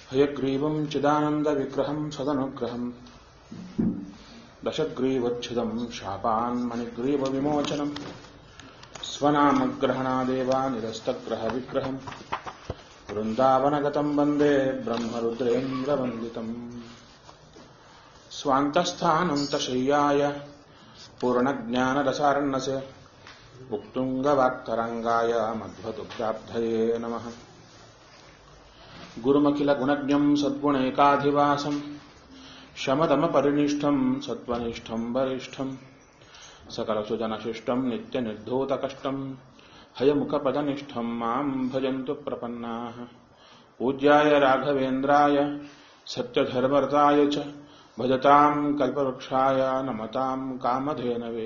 हयग्रीवम् चिदानन्दविग्रहम् सदनुग्रहम् दशग्रीवच्छिदम् शापान्मणिग्रीवविमोचनम् स्वनामग्रहणादेव निरस्तग्रहविग्रहम् वृन्दावनगतम् वन्दे ब्रह्मरुद्रेन्द्रवन्दितम् स्वान्तस्थानन्तशय्याय पूर्णज्ञानरसार्णसे उत्तुङ्गवाक्तरङ्गाय मध्वदुग्धाब्धये नमः गुरुमखिलगुणज्ञम् सद्गुणैकाधिवासम् शमदमपरिनिष्ठम् सत्त्वनिष्ठम् वरिष्ठम् सकलसुजनशिष्टम् नित्यनिर्धूतकष्टम् हयमुखपदनिष्ठम् माम् भजन्तु प्रपन्नाः पूज्याय राघवेन्द्राय सत्यधर्मरताय च भजताम् कल्पवृक्षाय नमताम् कामधेनवे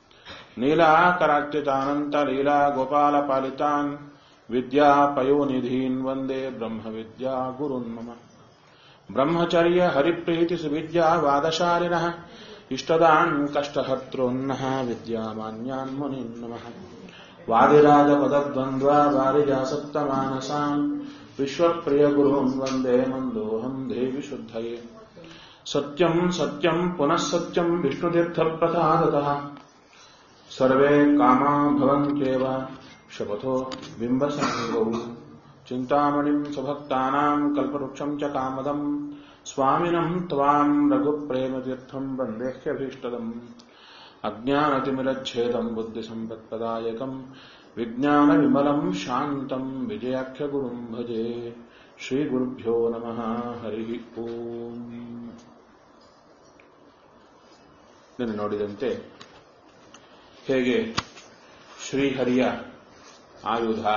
नीलाकरार्चितानन्तलीलागोपालपालितान् विद्यापयोनिधीन् वन्दे ब्रह्मविद्या गुरुन् मम ब्रह्मचर्य हरिप्रीतिसुविद्यावादशालिनः इष्टदान् कष्टहर्तॄन्नः विद्यामान्यान् मुनीन् नमः वादिराजपदद्वन्द्वा वारिजासक्तमानसान् विश्वप्रियगुरून् वन्दे मन्दोऽहम् देवि शुद्धये सत्यम् सत्यम् पुनः सत्यम् विष्णुतीर्थप्रसादतः सर्वे कामा भवन्त्येव शपथो बिम्बसङ्गौ चिन्तामणिम् सुभक्तानाम् कल्पवृक्षम् च कामदम् स्वामिनम् त्वाम् रघुप्रेमतीर्थम् वन्देह्यभीष्टदम् अज्ञानतिमिरच्छेदम् बुद्धिसम्पत्प्रदायकम् विज्ञानविमलम् शान्तम् विजयाख्यगुरुम् भजे श्रीगुरुभ्यो नमः हरिः ओम् ನಿನ್ನೆ ನೋಡಿದಂತೆ ಹೇಗೆ ಶ್ರೀಹರಿಯ ಆಯುಧ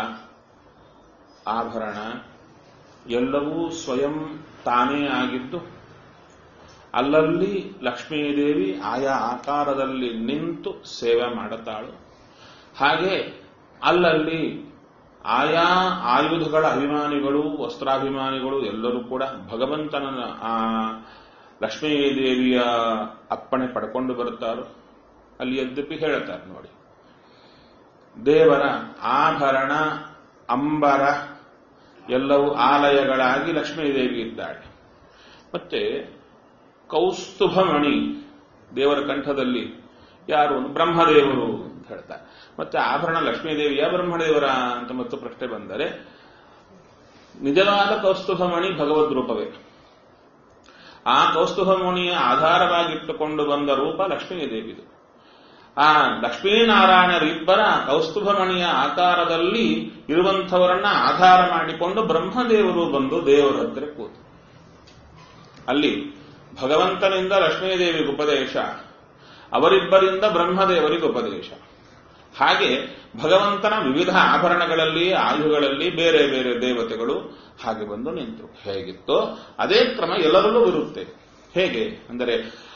ಆಭರಣ ಎಲ್ಲವೂ ಸ್ವಯಂ ತಾನೇ ಆಗಿದ್ದು ಅಲ್ಲಲ್ಲಿ ಲಕ್ಷ್ಮೀದೇವಿ ಆಯಾ ಆಕಾರದಲ್ಲಿ ನಿಂತು ಸೇವೆ ಮಾಡುತ್ತಾಳು ಹಾಗೆ ಅಲ್ಲಲ್ಲಿ ಆಯಾ ಆಯುಧಗಳ ಅಭಿಮಾನಿಗಳು ವಸ್ತ್ರಾಭಿಮಾನಿಗಳು ಎಲ್ಲರೂ ಕೂಡ ಭಗವಂತನ ಆ ಲಕ್ಷ್ಮೀದೇವಿಯ ಅಪ್ಪಣೆ ಪಡ್ಕೊಂಡು ಬರುತ್ತಾರೋ ಅಲ್ಲಿ ಯದ್ಯಪಿ ಹೇಳುತ್ತಾರೆ ನೋಡಿ ದೇವರ ಆಭರಣ ಅಂಬರ ಎಲ್ಲವೂ ಆಲಯಗಳಾಗಿ ಲಕ್ಷ್ಮೀದೇವಿ ಇದ್ದಾಳೆ ಮತ್ತೆ ಕೌಸ್ತುಭಮಣಿ ದೇವರ ಕಂಠದಲ್ಲಿ ಯಾರು ಬ್ರಹ್ಮದೇವರು ಅಂತ ಹೇಳ್ತಾರೆ ಮತ್ತೆ ಆಭರಣ ಲಕ್ಷ್ಮೀದೇವಿಯ ಬ್ರಹ್ಮದೇವರ ಅಂತ ಮತ್ತು ಪ್ರಶ್ನೆ ಬಂದರೆ ನಿಜವಾದ ಕೌಸ್ತುಭಮಣಿ ಭಗವದ್ ರೂಪವೇ ಆ ಕೌಸ್ತುಭಮುನಿಯ ಆಧಾರವಾಗಿಟ್ಟುಕೊಂಡು ಬಂದ ರೂಪ ಲಕ್ಷ್ಮೀದೇವಿದು ಆ ಲಕ್ಷ್ಮೀನಾರಾಯಣರಿಬ್ಬರ ಕೌಸ್ತುಭಮಣಿಯ ಆಕಾರದಲ್ಲಿ ಇರುವಂಥವರನ್ನ ಆಧಾರ ಮಾಡಿಕೊಂಡು ಬ್ರಹ್ಮದೇವರು ಬಂದು ದೇವರ ಹತ್ರ ಕೂತು ಅಲ್ಲಿ ಭಗವಂತನಿಂದ ಲಕ್ಷ್ಮೀದೇವಿಗೆ ಉಪದೇಶ ಅವರಿಬ್ಬರಿಂದ ಬ್ರಹ್ಮದೇವರಿಗೆ ಉಪದೇಶ ಹಾಗೆ ಭಗವಂತನ ವಿವಿಧ ಆಭರಣಗಳಲ್ಲಿ ಆಯುಗಳಲ್ಲಿ ಬೇರೆ ಬೇರೆ ದೇವತೆಗಳು ಹಾಗೆ ಬಂದು ನಿಂತರು ಹೇಗಿತ್ತೋ ಅದೇ ಕ್ರಮ ಎಲ್ಲರಲ್ಲೂ ಇರುತ್ತೆ ಹೇಗೆ ಅಂದರೆ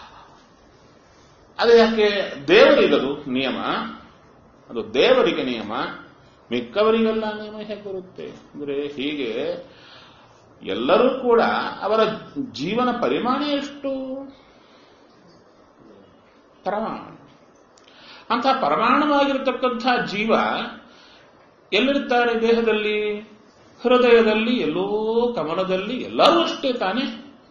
ಅದು ಯಾಕೆ ದೇವರಿಗದು ನಿಯಮ ಅದು ದೇವರಿಗೆ ನಿಯಮ ಮಿಕ್ಕವರಿಗೆಲ್ಲ ನಿಯಮ ಹೇಗೆ ಬರುತ್ತೆ ಅಂದರೆ ಹೀಗೆ ಎಲ್ಲರೂ ಕೂಡ ಅವರ ಜೀವನ ಪರಿಮಾಣ ಎಷ್ಟು ಪರಮಾಣ ಅಂತ ಪರಮಾಣವಾಗಿರತಕ್ಕಂಥ ಜೀವ ಎಲ್ಲಿರ್ತಾರೆ ದೇಹದಲ್ಲಿ ಹೃದಯದಲ್ಲಿ ಎಲ್ಲೋ ಕಮಲದಲ್ಲಿ ಎಲ್ಲರೂ ಅಷ್ಟೇ ತಾನೆ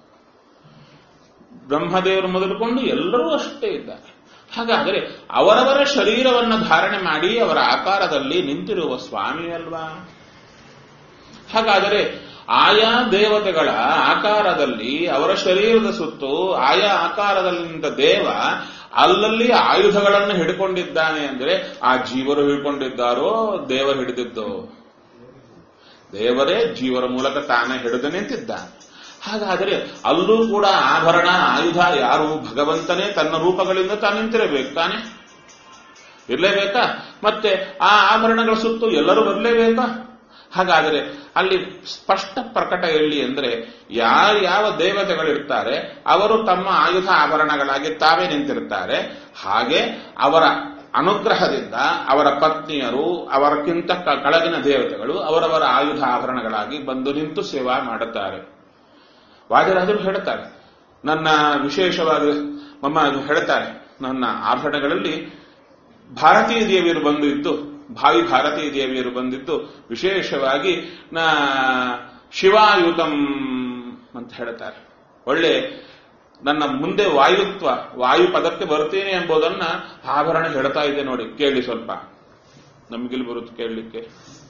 ಬ್ರಹ್ಮದೇವರು ಮೊದಲುಕೊಂಡು ಎಲ್ಲರೂ ಅಷ್ಟೇ ಇದ್ದಾರೆ ಹಾಗಾದರೆ ಅವರವರ ಶರೀರವನ್ನು ಧಾರಣೆ ಮಾಡಿ ಅವರ ಆಕಾರದಲ್ಲಿ ನಿಂತಿರುವ ಸ್ವಾಮಿ ಅಲ್ವಾ ಹಾಗಾದರೆ ಆಯಾ ದೇವತೆಗಳ ಆಕಾರದಲ್ಲಿ ಅವರ ಶರೀರದ ಸುತ್ತು ಆಯಾ ಆಕಾರದಲ್ಲಿ ನಿಂತ ದೇವ ಅಲ್ಲಲ್ಲಿ ಆಯುಧಗಳನ್ನು ಹಿಡ್ಕೊಂಡಿದ್ದಾನೆ ಅಂದರೆ ಆ ಜೀವರು ಹಿಡ್ಕೊಂಡಿದ್ದಾರೋ ದೇವರು ಹಿಡಿದಿದ್ದೋ ದೇವರೇ ಜೀವರ ಮೂಲಕ ತಾನೇ ಹಿಡಿದು ನಿಂತಿದ್ದಾನೆ ಹಾಗಾದರೆ ಅಲ್ಲೂ ಕೂಡ ಆಭರಣ ಆಯುಧ ಯಾರು ಭಗವಂತನೇ ತನ್ನ ರೂಪಗಳಿಂದ ತಾನು ನಿಂತಿರಬೇಕು ತಾನೆ ಇರಲೇಬೇಕಾ ಮತ್ತೆ ಆ ಆಭರಣಗಳ ಸುತ್ತು ಎಲ್ಲರೂ ಬರಲೇಬೇಕಾ ಹಾಗಾದರೆ ಅಲ್ಲಿ ಸ್ಪಷ್ಟ ಪ್ರಕಟ ಎಲ್ಲಿ ಅಂದರೆ ಯಾರ್ಯಾವ ದೇವತೆಗಳಿರ್ತಾರೆ ಅವರು ತಮ್ಮ ಆಯುಧ ಆಭರಣಗಳಾಗಿ ತಾವೇ ನಿಂತಿರ್ತಾರೆ ಹಾಗೆ ಅವರ ಅನುಗ್ರಹದಿಂದ ಅವರ ಪತ್ನಿಯರು ಅವರಕ್ಕಿಂತ ಕೆಳಗಿನ ದೇವತೆಗಳು ಅವರವರ ಆಯುಧ ಆಭರಣಗಳಾಗಿ ಬಂದು ನಿಂತು ಸೇವಾ ಮಾಡುತ್ತಾರೆ ವಾದಿರಾಜರು ಹೇಳ್ತಾರೆ ನನ್ನ ವಿಶೇಷವಾದ ಮಮ್ಮ ಹೇಳ್ತಾರೆ ನನ್ನ ಆಭರಣಗಳಲ್ಲಿ ಭಾರತೀಯ ದೇವಿಯರು ಬಂದು ಇದ್ದು ಭಾವಿ ಭಾರತೀಯ ದೇವಿಯರು ಬಂದಿದ್ದು ವಿಶೇಷವಾಗಿ ನಾ ಶಿವಾಯುತಂ ಅಂತ ಹೇಳ್ತಾರೆ ಒಳ್ಳೆ ನನ್ನ ಮುಂದೆ ವಾಯುತ್ವ ವಾಯು ಪದಕ್ಕೆ ಬರ್ತೀನಿ ಎಂಬುದನ್ನ ಆಭರಣ ಹೇಳ್ತಾ ಇದೆ ನೋಡಿ ಕೇಳಿ ಸ್ವಲ್ಪ ನಮಗಿಲ್ಲಿ ಬರುತ್ತೆ ಕೇಳಲಿಕ್ಕೆ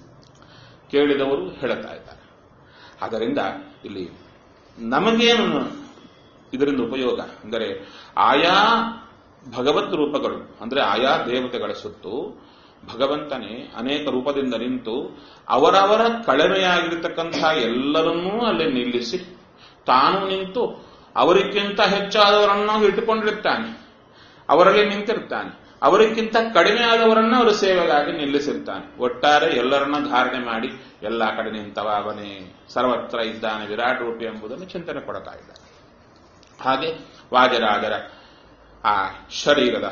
ಕೇಳಿದವರು ಹೇಳ್ತಾ ಇದ್ದಾರೆ ಆದ್ದರಿಂದ ಇಲ್ಲಿ ನಮಗೇನು ಇದರಿಂದ ಉಪಯೋಗ ಅಂದರೆ ಆಯಾ ಭಗವತ್ ರೂಪಗಳು ಅಂದರೆ ಆಯಾ ದೇವತೆಗಳ ಸುತ್ತು ಭಗವಂತನೇ ಅನೇಕ ರೂಪದಿಂದ ನಿಂತು ಅವರವರ ಕಳಮೆಯಾಗಿರ್ತಕ್ಕಂಥ ಎಲ್ಲರನ್ನೂ ಅಲ್ಲಿ ನಿಲ್ಲಿಸಿ ತಾನು ನಿಂತು ಅವರಿಗಿಂತ ಹೆಚ್ಚಾದವರನ್ನು ಇಟ್ಟುಕೊಂಡಿರ್ತಾನೆ ಅವರಲ್ಲಿ ನಿಂತಿರ್ತಾನೆ ಅವರಿಗಿಂತ ಕಡಿಮೆ ಆದವರನ್ನ ಅವರು ಸೇವೆಗಾಗಿ ನಿಲ್ಲಿಸಿರ್ತಾನೆ ಒಟ್ಟಾರೆ ಎಲ್ಲರನ್ನ ಧಾರಣೆ ಮಾಡಿ ಎಲ್ಲ ಕಡೆ ನಿಂತವ ಅವನೇ ಸರ್ವತ್ರ ಇದ್ದಾನೆ ವಿರಾಟ್ ರೂಪಿ ಎಂಬುದನ್ನು ಚಿಂತನೆ ಕೊಡ್ತಾ ಇದ್ದಾನೆ ಹಾಗೆ ವಾಜರಾಜರ ಆ ಶರೀರದ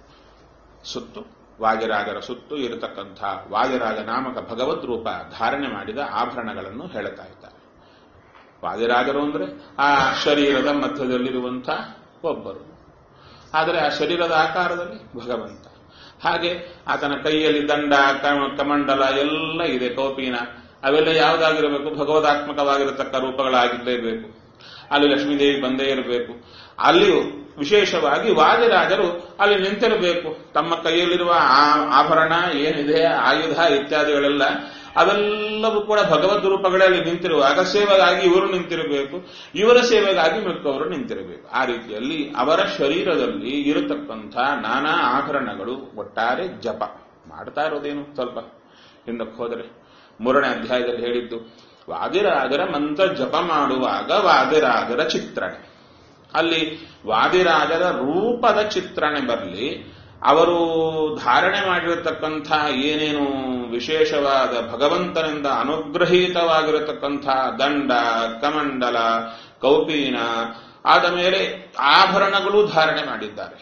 ಸುತ್ತು ವಾಜರಾಜರ ಸುತ್ತು ಇರತಕ್ಕಂಥ ವಾಜರಾಜ ನಾಮಕ ಭಗವದ್ ರೂಪ ಧಾರಣೆ ಮಾಡಿದ ಆಭರಣಗಳನ್ನು ಹೇಳುತ್ತಾ ಇದ್ದಾರೆ ವಾದಿರಾಜರು ಅಂದ್ರೆ ಆ ಶರೀರದ ಮಧ್ಯದಲ್ಲಿರುವಂಥ ಒಬ್ಬರು ಆದರೆ ಆ ಶರೀರದ ಆಕಾರದಲ್ಲಿ ಭಗವಂತ ಹಾಗೆ ಆತನ ಕೈಯಲ್ಲಿ ದಂಡ ಕಮ- ಕಮಂಡಲ ಎಲ್ಲ ಇದೆ ಕೌಪೀನ ಅವೆಲ್ಲ ಯಾವುದಾಗಿರಬೇಕು ಭಗವದಾತ್ಮಕವಾಗಿರತಕ್ಕ ರೂಪಗಳಾಗಿರಲೇಬೇಕು ಅಲ್ಲಿ ಲಕ್ಷ್ಮೀದೇವಿ ಬಂದೇ ಇರಬೇಕು ಅಲ್ಲಿಯೂ ವಿಶೇಷವಾಗಿ ವಾದಿರಾಜರು ಅಲ್ಲಿ ನಿಂತಿರಬೇಕು ತಮ್ಮ ಕೈಯಲ್ಲಿರುವ ಆ- ಆಭರಣ ಏನಿದೆ ಆಯುಧ ಇತ್ಯಾದಿಗಳೆಲ್ಲ ಅವೆಲ್ಲವೂ ಕೂಡ ಭಗವದ್ ರೂಪಗಳಲ್ಲಿ ನಿಂತಿರುವಾಗ ಸೇವೆಗಾಗಿ ಇವರು ನಿಂತಿರಬೇಕು ಇವರ ಸೇವೆಗಾಗಿ ಮಿಕ್ಕವರು ನಿಂತಿರಬೇಕು ಆ ರೀತಿಯಲ್ಲಿ ಅವರ ಶರೀರದಲ್ಲಿ ಇರತಕ್ಕಂಥ ನಾನಾ ಆಭರಣಗಳು ಒಟ್ಟಾರೆ ಜಪ ಮಾಡ್ತಾ ಇರೋದೇನು ಸ್ವಲ್ಪ ಹಿಂದಕ್ಕೆ ಹೋದರೆ ಮೂರನೇ ಅಧ್ಯಾಯದಲ್ಲಿ ಹೇಳಿದ್ದು ವಾದಿರಾಜರ ಮಂತ್ರ ಜಪ ಮಾಡುವಾಗ ವಾದಿರಾಜರ ಚಿತ್ರಣೆ ಅಲ್ಲಿ ವಾದಿರಾಜರ ರೂಪದ ಚಿತ್ರಣೆ ಬರಲಿ ಅವರು ಧಾರಣೆ ಮಾಡಿರತಕ್ಕಂಥ ಏನೇನು ವಿಶೇಷವಾದ ಭಗವಂತನಿಂದ ಅನುಗ್ರಹೀತವಾಗಿರತಕ್ಕಂಥ ದಂಡ ಕಮಂಡಲ ಕೌಪೀನ ಆದ ಮೇಲೆ ಆಭರಣಗಳು ಧಾರಣೆ ಮಾಡಿದ್ದಾರೆ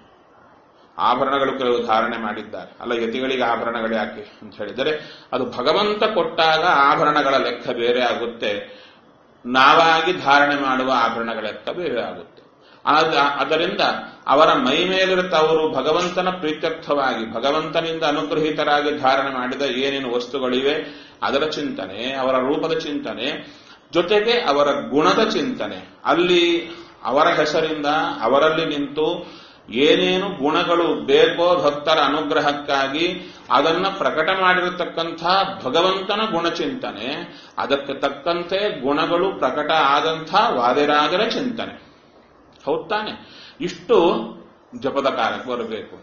ಆಭರಣಗಳು ಕೆಲವು ಧಾರಣೆ ಮಾಡಿದ್ದಾರೆ ಅಲ್ಲ ಯತಿಗಳಿಗೆ ಆಭರಣಗಳು ಯಾಕೆ ಅಂತ ಹೇಳಿದರೆ ಅದು ಭಗವಂತ ಕೊಟ್ಟಾಗ ಆಭರಣಗಳ ಲೆಕ್ಕ ಬೇರೆ ಆಗುತ್ತೆ ನಾವಾಗಿ ಧಾರಣೆ ಮಾಡುವ ಆಭರಣಗಳ ಲೆಕ್ಕ ಬೇರೆ ಆಗುತ್ತೆ ಆದ- ಅದರಿಂದ ಅವರ ಮೈ ಮೇಲಿರುತ್ತ ಅವರು ಭಗವಂತನ ಪ್ರೀತ್ಯರ್ಥವಾಗಿ ಭಗವಂತನಿಂದ ಅನುಗ್ರಹೀತರಾಗಿ ಧಾರಣೆ ಮಾಡಿದ ಏನೇನು ವಸ್ತುಗಳಿವೆ ಅದರ ಚಿಂತನೆ ಅವರ ರೂಪದ ಚಿಂತನೆ ಜೊತೆಗೆ ಅವರ ಗುಣದ ಚಿಂತನೆ ಅಲ್ಲಿ ಅವರ ಹೆಸರಿಂದ ಅವರಲ್ಲಿ ನಿಂತು ಏನೇನು ಗುಣಗಳು ಬೇಕೋ ಭಕ್ತರ ಅನುಗ್ರಹಕ್ಕಾಗಿ ಅದನ್ನ ಪ್ರಕಟ ಮಾಡಿರತಕ್ಕಂಥ ಭಗವಂತನ ಗುಣಚಿಂತನೆ ಅದಕ್ಕೆ ತಕ್ಕಂತೆ ಗುಣಗಳು ಪ್ರಕಟ ಆದಂಥ ವಾದಿರಾಜರ ಚಿಂತನೆ ಹೌದ್ ತಾನೆ ಇಷ್ಟು ಜಪದ ಕಾಲಕ್ಕೆ ಬರಬೇಕು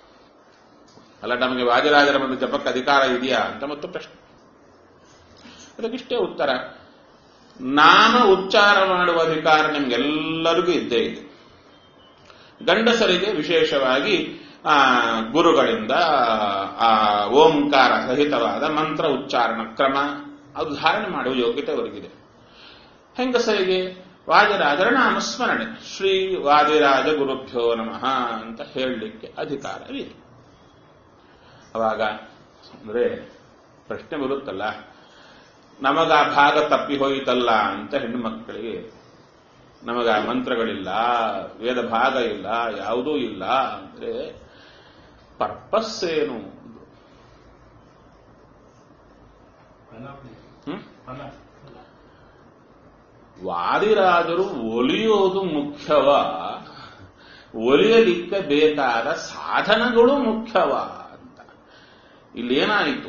ಅಲ್ಲ ನಮಗೆ ವಾದಿರಾಜರ ಒಂದು ಜಪಕ್ಕೆ ಅಧಿಕಾರ ಇದೆಯಾ ಅಂತ ಮತ್ತು ಪ್ರಶ್ನೆ ಅದಕ್ಕಿಷ್ಟೇ ಉತ್ತರ ನಾಮ ಉಚ್ಚಾರ ಮಾಡುವ ಅಧಿಕಾರ ನಿಮ್ಗೆಲ್ಲರಿಗೂ ಇದ್ದೇ ಇದೆ ಗಂಡಸರಿಗೆ ವಿಶೇಷವಾಗಿ ಆ ಗುರುಗಳಿಂದ ಆ ಓಂಕಾರ ಸಹಿತವಾದ ಮಂತ್ರ ಉಚ್ಚಾರಣ ಕ್ರಮ ಅದು ಧಾರಣೆ ಮಾಡುವ ಯೋಗ್ಯತೆ ಅವರಿಗಿದೆ ಹೆಂಗಸರಿಗೆ ವಾದಿರಾಜರ ನಾಮಸ್ಮರಣೆ ಶ್ರೀ ವಾದಿರಾಜ ಗುರುಭ್ಯೋ ನಮಃ ಅಂತ ಹೇಳಲಿಕ್ಕೆ ಅಧಿಕಾರವಿದೆ ಅವಾಗ ಅಂದ್ರೆ ಪ್ರಶ್ನೆ ಬರುತ್ತಲ್ಲ ನಮಗ ಆ ಭಾಗ ತಪ್ಪಿ ಹೋಯಿತಲ್ಲ ಅಂತ ಹೆಣ್ಣು ಮಕ್ಕಳಿಗೆ ನಮಗ ಆ ಮಂತ್ರಗಳಿಲ್ಲ ವೇದ ಭಾಗ ಇಲ್ಲ ಯಾವುದೂ ಇಲ್ಲ ಅಂದ್ರೆ ಪರ್ಪಸ್ ಏನು ಹ್ಮ್? ವಾದಿರಾಜರು ಒಲಿಯೋದು ಮುಖ್ಯವ ಒಲಿಯಲಿಕ್ಕೆ ಬೇಕಾದ ಸಾಧನಗಳು ಮುಖ್ಯವ ಅಂತ ಇಲ್ಲೇನಾಯಿತು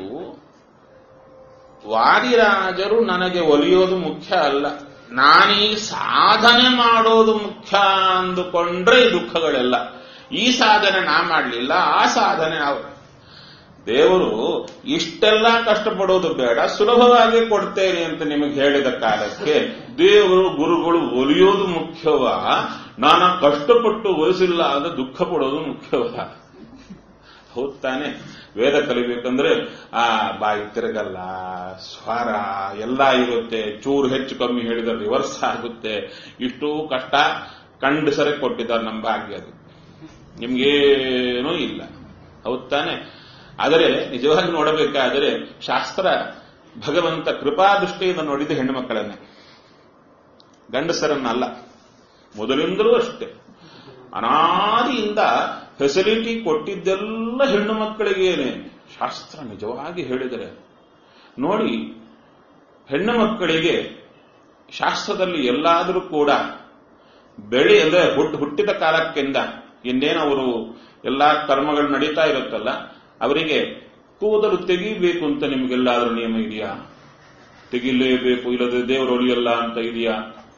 ವಾದಿರಾಜರು ನನಗೆ ಒಲಿಯೋದು ಮುಖ್ಯ ಅಲ್ಲ ನಾನೀ ಸಾಧನೆ ಮಾಡೋದು ಮುಖ್ಯ ಅಂದುಕೊಂಡ್ರೆ ಈ ದುಃಖಗಳೆಲ್ಲ ಈ ಸಾಧನೆ ನಾ ಮಾಡಲಿಲ್ಲ ಆ ಸಾಧನೆ ನಾವು ದೇವರು ಇಷ್ಟೆಲ್ಲ ಕಷ್ಟಪಡೋದು ಬೇಡ ಸುಲಭವಾಗಿ ಕೊಡ್ತೇನೆ ಅಂತ ನಿಮಗೆ ಹೇಳಿದ ಕಾಲಕ್ಕೆ ದೇವರು ಗುರುಗಳು ಒಲಿಯೋದು ಮುಖ್ಯವ ನಾನು ಕಷ್ಟಪಟ್ಟು ಒಲಿಸಿಲ್ಲ ಅಂದ್ರೆ ದುಃಖ ಪಡೋದು ಮುಖ್ಯವ ಹೌದ್ ತಾನೆ ವೇದ ಕಲಿಬೇಕಂದ್ರೆ ಆ ಬಾಯಿ ತಿರುಗಲ್ಲ ಸ್ವರ ಎಲ್ಲ ಇರುತ್ತೆ ಚೂರು ಹೆಚ್ಚು ಕಮ್ಮಿ ಹೇಳಿದ್ರೆ ರಿವರ್ಸ್ ಆಗುತ್ತೆ ಇಷ್ಟು ಕಷ್ಟ ಕಂಡು ಕೊಟ್ಟಿದ್ದಾರೆ ನಮ್ಮ ಭಾಗ್ಯ ಅದು ನಿಮ್ಗೇನೂ ಇಲ್ಲ ಹೌದ್ ತಾನೆ ಆದರೆ ನಿಜವಾಗಿ ನೋಡಬೇಕಾದರೆ ಶಾಸ್ತ್ರ ಭಗವಂತ ಕೃಪಾ ದೃಷ್ಟಿಯಿಂದ ನೋಡಿದ ಹೆಣ್ಣು ಮಕ್ಕಳನ್ನೇ ಗಂಡಸರನ್ನಲ್ಲ ಮೊದಲಿಂದಲೂ ಅಷ್ಟೇ ಅನಾದಿಯಿಂದ ಫೆಸಿಲಿಟಿ ಕೊಟ್ಟಿದ್ದೆಲ್ಲ ಹೆಣ್ಣು ಮಕ್ಕಳಿಗೇನೆ ಶಾಸ್ತ್ರ ನಿಜವಾಗಿ ಹೇಳಿದರೆ ನೋಡಿ ಹೆಣ್ಣು ಮಕ್ಕಳಿಗೆ ಶಾಸ್ತ್ರದಲ್ಲಿ ಎಲ್ಲಾದರೂ ಕೂಡ ಬೆಳಿ ಅಂದ್ರೆ ಹುಟ್ಟು ಹುಟ್ಟಿದ ಕಾಲಕ್ಕಿಂದ ಇನ್ನೇನು ಅವರು ಎಲ್ಲಾ ಕರ್ಮಗಳು ನಡೀತಾ ಇರುತ್ತಲ್ಲ ಅವರಿಗೆ ಕೂದಲು ತೆಗಿಬೇಕು ಅಂತ ನಿಮಗೆಲ್ಲಾದ್ರೂ ನಿಯಮ ಇದೆಯಾ ತೆಗಿಲೇಬೇಕು ಇಲ್ಲದೆ ದೇವರು ಒಲಿಯಲ್ಲ ಅಂತ ಇದೆಯಾ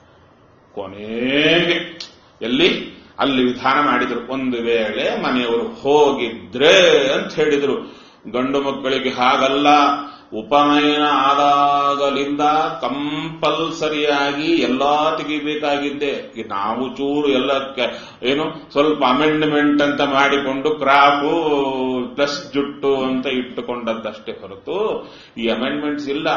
ಕೊನೆಗೆ ಎಲ್ಲಿ ಅಲ್ಲಿ ವಿಧಾನ ಮಾಡಿದ್ರು ಒಂದು ವೇಳೆ ಮನೆಯವರು ಹೋಗಿದ್ರೆ ಅಂತ ಹೇಳಿದ್ರು ಗಂಡು ಮಕ್ಕಳಿಗೆ ಹಾಗಲ್ಲ ಉಪನಯನ ಆದಾಗಲಿಂದ ಕಂಪಲ್ಸರಿಯಾಗಿ ಎಲ್ಲಾ ತೆಗಿಬೇಕಾಗಿದ್ದೆ ಈ ನಾವು ಚೂರು ಎಲ್ಲ ಕೆ- ಏನು ಸ್ವಲ್ಪ ಅಮೆಂಡ್ಮೆಂಟ್ ಅಂತ ಮಾಡಿಕೊಂಡು ಕ್ರಾಫು ಪ್ಲಸ್ ಜುಟ್ಟು ಅಂತ ಇಟ್ಟುಕೊಂಡದ್ದಷ್ಟೇ ಹೊರತು ಈ ಅಮೆಂಡ್ಮೆಂಟ್ಸ್ ಇಲ್ಲ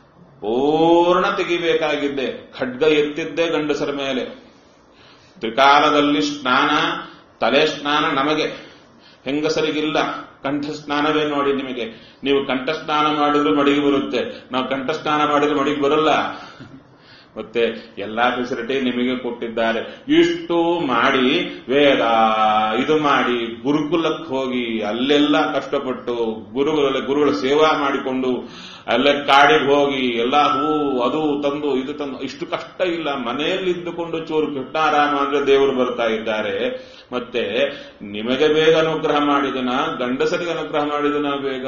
ಪೂರ್ಣ ತೆಗಿಬೇಕಾಗಿದ್ದೆ ಖಡ್ಗ ಎತ್ತಿದ್ದೇ ಗಂಡಸರ ಮೇಲೆ ತ್ರಿಕಾಲದಲ್ಲಿ ಸ್ನಾನ ತಲೆ ಸ್ನಾನ ನಮಗೆ ಹೆಂಗಸರಿಗಿಲ್ಲ ಕಂಠ ಸ್ನಾನವೇ ನೋಡಿ ನಿಮಗೆ ನೀವು ಕಂಠ ಸ್ನಾನ ಮಾಡಿದ್ರು ಮಡಿಗೆ ಬರುತ್ತೆ ನಾವು ಕಂಠ ಸ್ನಾನ ಮಾಡಿದ್ರೆ ಮಡಿಗೆ ಬರಲ್ಲ ಮತ್ತೆ ಎಲ್ಲಾ ಫೆಸಿಲಿಟಿ ನಿಮಗೆ ಕೊಟ್ಟಿದ್ದಾರೆ ಇಷ್ಟು ಮಾಡಿ ವೇದ ಇದು ಮಾಡಿ ಗುರುಕುಲಕ್ಕೆ ಹೋಗಿ ಅಲ್ಲೆಲ್ಲ ಕಷ್ಟಪಟ್ಟು ಗುರುಗಳ ಗುರುಗಳ ಸೇವಾ ಮಾಡಿಕೊಂಡು ಅಲ್ಲೇ ಕಾಡಿಗೆ ಹೋಗಿ ಎಲ್ಲ ಹೂ ಅದು ತಂದು ಇದು ತಂದು ಇಷ್ಟು ಕಷ್ಟ ಇಲ್ಲ ಮನೆಯಲ್ಲಿ ಇದ್ದುಕೊಂಡು ಚೂರು ಕೃಷ್ಣಾರಾಮ ಅಂದ್ರೆ ದೇವರು ಬರ್ತಾ ಇದ್ದಾರೆ ಮತ್ತೆ ನಿಮಗೆ ಬೇಗ ಅನುಗ್ರಹ ಮಾಡಿದನ ಗಂಡಸರಿಗೆ ಅನುಗ್ರಹ ಮಾಡಿದನ ಬೇಗ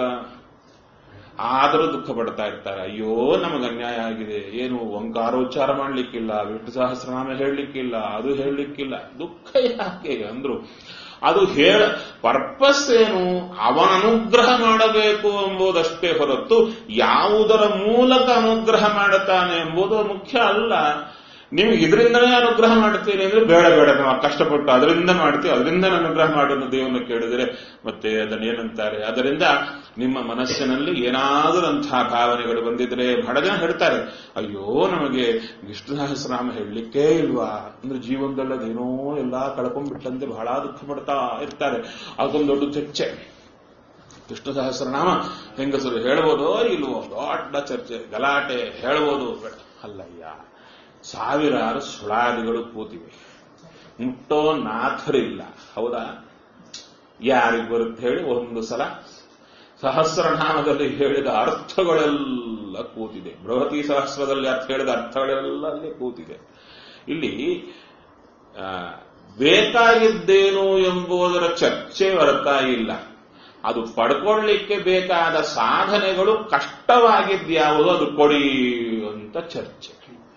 ಆದರೂ ದುಃಖ ಪಡ್ತಾ ಇರ್ತಾರೆ ಅಯ್ಯೋ ನಮಗೆ ಅನ್ಯಾಯ ಆಗಿದೆ ಏನು ಓಂಕಾರೋಚ್ಚಾರ ಮಾಡ್ಲಿಕ್ಕಿಲ್ಲ ವಿಷ್ಣು ಸಹಸ್ರನಾಮ ಹೇಳಲಿಕ್ಕಿಲ್ಲ ಅದು ಹೇಳಲಿಕ್ಕಿಲ್ಲ ದುಃಖ ಯಾಕೆ ಅಂದ್ರು ಅದು ಹೇಳ ಪರ್ಪಸ್ ಏನು ಅವನ ಅನುಗ್ರಹ ಮಾಡಬೇಕು ಎಂಬುದಷ್ಟೇ ಹೊರತು ಯಾವುದರ ಮೂಲಕ ಅನುಗ್ರಹ ಮಾಡುತ್ತಾನೆ ಎಂಬುದು ಮುಖ್ಯ ಅಲ್ಲ ನೀವು ಇದರಿಂದನೇ ಅನುಗ್ರಹ ಮಾಡ್ತೀರಿ ಅಂದ್ರೆ ಬೇಡ ಬೇಡ ನಾವು ಕಷ್ಟಪಟ್ಟು ಅದರಿಂದ ಮಾಡ್ತೀವಿ ಅದರಿಂದ ಅನುಗ್ರಹ ಮಾಡೋದು ದೇವರನ್ನ ಕೇಳಿದರೆ ಮತ್ತೆ ಅದನ್ನ ಏನಂತಾರೆ ಅದರಿಂದ ನಿಮ್ಮ ಮನಸ್ಸಿನಲ್ಲಿ ಏನಾದರೂ ಅಂತಹ ಭಾವನೆಗಳು ಬಂದಿದ್ರೆ ಬಹಳ ಜನ ಹೇಳ್ತಾರೆ ಅಯ್ಯೋ ನಮಗೆ ವಿಷ್ಣು ಸಹಸ್ರನಾಮ ಹೇಳಲಿಕ್ಕೇ ಇಲ್ವಾ ಅಂದ್ರೆ ಜೀವನದಲ್ಲಿ ಅದೇನೋ ಎಲ್ಲ ಕಳ್ಕೊಂಡ್ಬಿಟ್ಟಂತೆ ಬಹಳ ದುಃಖ ಪಡ್ತಾ ಇರ್ತಾರೆ ಅದೊಂದು ದೊಡ್ಡ ಚರ್ಚೆ ವಿಷ್ಣು ಸಹಸ್ರನಾಮ ಹೆಂಗಸರು ಹೇಳ್ಬೋದೋ ಇಲ್ವೋ ದೊಡ್ಡ ಚರ್ಚೆ ಗಲಾಟೆ ಹೇಳ್ಬೋದು ಬೇಡ. ಅಲ್ಲಯ್ಯ ಸಾವಿರಾರು ಸುಳಾದಿಗಳು ಕೂತಿವೆ ಮುಟ್ಟೋ ನಾಥರಿಲ್ಲ ಹೌದಾ ಯಾರಿಗೆ ಬರುತ್ತೆ ಹೇಳಿ ಒಂದು ಸಲ ಸಹಸ್ರನಾಮದಲ್ಲಿ ಹೇಳಿದ ಅರ್ಥಗಳೆಲ್ಲ ಕೂತಿದೆ ಬೃಹತಿ ಸಹಸ್ರದಲ್ಲಿ ಅರ್ಥ ಹೇಳಿದ ಅರ್ಥಗಳೆಲ್ಲ ಅಲ್ಲಿ ಕೂತಿದೆ ಇಲ್ಲಿ ಆ, ಬೇಕಾಗಿದ್ದೇನು ಎಂಬುದರ ಚರ್ಚೆ ಬರ್ತಾ ಇಲ್ಲ ಅದು ಪಡ್ಕೊಳ್ಳಿಕ್ಕೆ ಬೇಕಾದ ಸಾಧನೆಗಳು ಕಷ್ಟವಾಗಿದ್ಯಾವುದು ಅದು ಕೊಡಿ ಅಂತ ಚರ್ಚೆ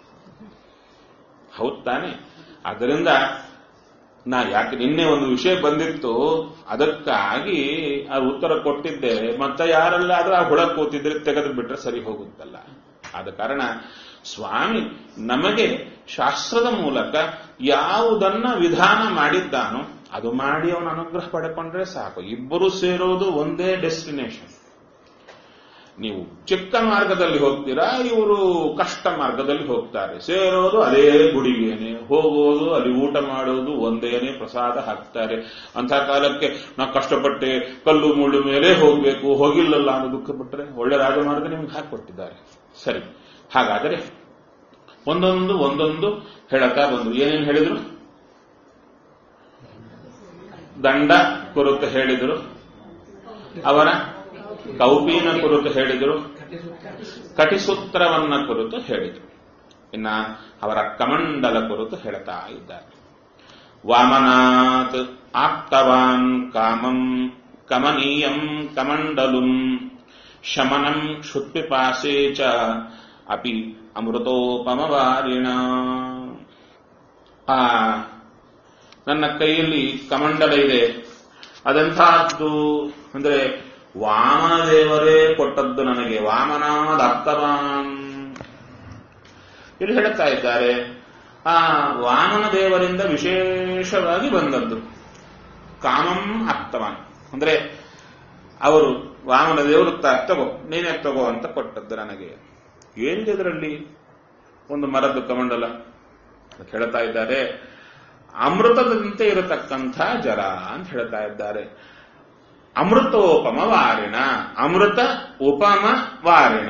ಹೌದ್ ತಾನೆ ಅದರಿಂದ ನಾ ಯಾಕೆ ನಿನ್ನೆ ಒಂದು ವಿಷಯ ಬಂದಿತ್ತು ಅದಕ್ಕಾಗಿ ಆ ಉತ್ತರ ಕೊಟ್ಟಿದ್ದೆ ಮತ್ತೆ ಯಾರೆಲ್ಲಾದ್ರೂ ಆ ಹುಳ ಕೂತಿದ್ರೆ ತೆಗೆದು ಬಿಟ್ರೆ ಸರಿ ಹೋಗುತ್ತಲ್ಲ ಆದ ಕಾರಣ ಸ್ವಾಮಿ ನಮಗೆ ಶಾಸ್ತ್ರದ ಮೂಲಕ ಯಾವುದನ್ನ ವಿಧಾನ ಮಾಡಿದ್ದಾನೋ ಅದು ಮಾಡಿ ಅವನ ಅನುಗ್ರಹ ಪಡ್ಕೊಂಡ್ರೆ ಸಾಕು ಇಬ್ಬರು ಸೇರೋದು ಒಂದೇ ಡೆಸ್ಟಿನೇಷನ್ ನೀವು ಚಿಕ್ಕ ಮಾರ್ಗದಲ್ಲಿ ಹೋಗ್ತೀರಾ ಇವರು ಕಷ್ಟ ಮಾರ್ಗದಲ್ಲಿ ಹೋಗ್ತಾರೆ ಸೇರೋದು ಅದೇ ಗುಡಿಗೇನೆ ಹೋಗೋದು ಅಲ್ಲಿ ಊಟ ಮಾಡೋದು ಒಂದೇನೆ ಪ್ರಸಾದ ಹಾಕ್ತಾರೆ ಅಂತ ಕಾಲಕ್ಕೆ ನಾವು ಕಷ್ಟಪಟ್ಟೆ ಕಲ್ಲು ಮುಳ್ಳು ಮೇಲೆ ಹೋಗ್ಬೇಕು ಹೋಗಿಲ್ಲಲ್ಲ ಅನ್ನೋ ದುಃಖ ಪಟ್ಟರೆ ಒಳ್ಳೆ ರಾಜಮಾರ್ಗ ನಿಮ್ಗೆ ಹಾಕೊಟ್ಟಿದ್ದಾರೆ ಸರಿ ಹಾಗಾದರೆ ಒಂದೊಂದು ಒಂದೊಂದು ಹೇಳತಾ ಬಂದ್ರು ಏನೇನು ಹೇಳಿದ್ರು ದಂಡ ಕುರಿತು ಹೇಳಿದರು ಅವರ ಕೌಪೀನ ಕುರಿತು ಹೇಳಿದರು ಕಟಿಸೂತ್ರವನ್ನ ಕುರಿತು ಹೇಳಿದರು ಇನ್ನ ಅವರ ಕಮಂಡಲ ಕುರಿತು ಹೇಳ್ತಾ ಇದ್ದಾರೆ ವಾಮನಾತ್ ಆಪ್ತವಾನ್ ಕಾಮಂ ಕಮನೀಯಂ ಕಮಂಡಲುಂ ಶಮನಂ ಕ್ಷುತ್ಪಿಪಾಸೇ ಚ ಅಪಿ ಅಮೃತೋಪಮವಾರಿಣ ಆ ನನ್ನ ಕೈಯಲ್ಲಿ ಕಮಂಡಲ ಇದೆ ಅದೆಂಥದ್ದು ಅಂದ್ರೆ ವಾಮನದೇವರೇ ಕೊಟ್ಟದ್ದು ನನಗೆ ವಾಮನಾದ ಅರ್ಥವಾನ್ ಇಲ್ಲಿ ಹೇಳ್ತಾ ಇದ್ದಾರೆ ಆ ವಾಮನ ದೇವರಿಂದ ವಿಶೇಷವಾಗಿ ಬಂದದ್ದು ಕಾಮಂ ಅರ್ಥವಾನ್ ಅಂದ್ರೆ ಅವರು ವಾಮನ ದೇವರು ತ- ತಗೋ ನೀನೇ ತಗೋ ಅಂತ ಕೊಟ್ಟದ್ದು ನನಗೆ ಏನಿದೆ ಇದರಲ್ಲಿ ಒಂದು ಮರದ್ದು ಕಮಂಡಲ ಅಂತ ಹೇಳ್ತಾ ಇದ್ದಾರೆ ಅಮೃತದಂತೆ ಇರತಕ್ಕಂಥ ಜಲ ಅಂತ ಹೇಳ್ತಾ ಇದ್ದಾರೆ ಅಮೃತೋಪಮ ವಾರಿಣ ಅಮೃತ ಉಪಮ ವಾರಿಣ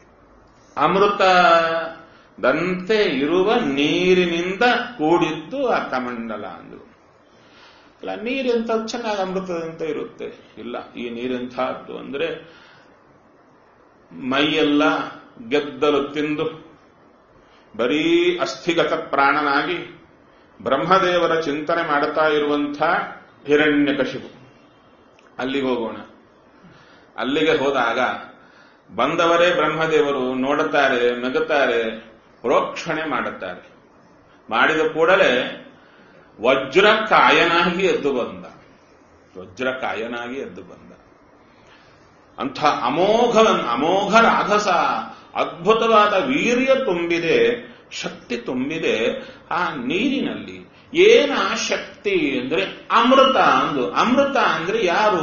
ಅಮೃತದಂತೆ ಇರುವ ನೀರಿನಿಂದ ಕೂಡಿದ್ದು ಆ ಕಮಂಡಲ ಅಂದ್ರು ಅಲ್ಲ ನೀರೆಂತ ಚೆನ್ನಾಗಿ ಅಮೃತದಂತೆ ಇರುತ್ತೆ ಇಲ್ಲ ಈ ನೀರೆಂಥದ್ದು ಅಂದ್ರೆ ಮೈಯೆಲ್ಲ ಗೆದ್ದಲು ತಿಂದು ಬರೀ ಅಸ್ಥಿಗತ ಪ್ರಾಣನಾಗಿ ಬ್ರಹ್ಮದೇವರ ಚಿಂತನೆ ಮಾಡುತ್ತಾ ಇರುವಂಥ ಹಿರಣ್ಯಕಶಿಪು ಅಲ್ಲಿಗೆ ಹೋಗೋಣ ಅಲ್ಲಿಗೆ ಹೋದಾಗ ಬಂದವರೇ ಬ್ರಹ್ಮದೇವರು ನೋಡುತ್ತಾರೆ ನಗುತ್ತಾರೆ ಪ್ರೋಕ್ಷಣೆ ಮಾಡುತ್ತಾರೆ ಮಾಡಿದ ಕೂಡಲೇ ವಜ್ರ ಕಾಯನಾಗಿ ಎದ್ದು ಬಂದ ವಜ್ರ ಕಾಯನಾಗಿ ಎದ್ದು ಬಂದ ಅಂಥ ಅಮೋಘ ಅಮೋಘ ರಾಧಸ ಅದ್ಭುತವಾದ ವೀರ್ಯ ತುಂಬಿದೆ ಶಕ್ತಿ ತುಂಬಿದೆ ಆ ನೀರಿನಲ್ಲಿ ಏನ ಶಕ್ತಿ ಅಂದ್ರೆ ಅಮೃತ ಅಂದು ಅಮೃತ ಅಂದ್ರೆ ಯಾರು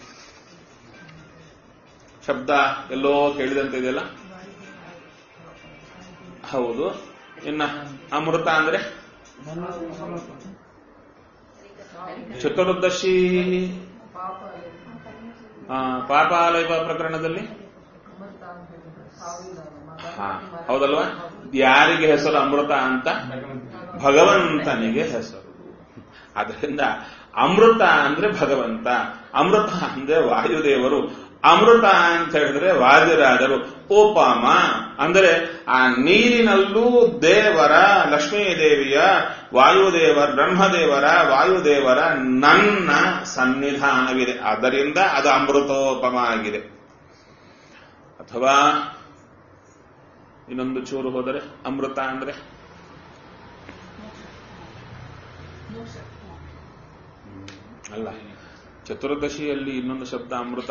ಶಬ್ದ ಎಲ್ಲೋ ಕೇಳಿದಂತೆ ಇದೆಯಲ್ಲ ಹೌದು ಇನ್ನ ಅಮೃತ ಅಂದ್ರೆ ಚತುರ್ದಶಿ ಆ, ಪಾಪಾಲಯ ಪ್ರಕರಣದಲ್ಲಿ ಹಾ ಹೌದಲ್ವಾ ಯಾರಿಗೆ ಹೆಸರು ಅಮೃತ ಅಂತ ಭಗವಂತನಿಗೆ ಹೆಸರು ಅದರಿಂದ ಅಮೃತ ಅಂದ್ರೆ ಭಗವಂತ ಅಮೃತ ಅಂದ್ರೆ ವಾಯುದೇವರು ಅಮೃತ ಅಂತ ಹೇಳಿದ್ರೆ ವಾದಿರಾಜರು ಉಪಮ ಅಂದರೆ ಆ ನೀರಿನಲ್ಲೂ ದೇವರ ಲಕ್ಷ್ಮೀದೇವಿಯ ವಾಯುದೇವರ ಬ್ರಹ್ಮದೇವರ ವಾಯುದೇವರ ನನ್ನ ಸನ್ನಿಧಾನವಿದೆ ಆದ್ದರಿಂದ ಅದು ಅಮೃತೋಪಮ ಆಗಿದೆ ಅಥವಾ ಇನ್ನೊಂದು ಚೂರು ಹೋದರೆ ಅಮೃತ ಅಂದ್ರೆ ಹ್ಮ್, ಅಲ್ಲ ಚತುರ್ದಶಿಯಲ್ಲಿ ಇನ್ನೊಂದು ಶಬ್ದ ಅಮೃತ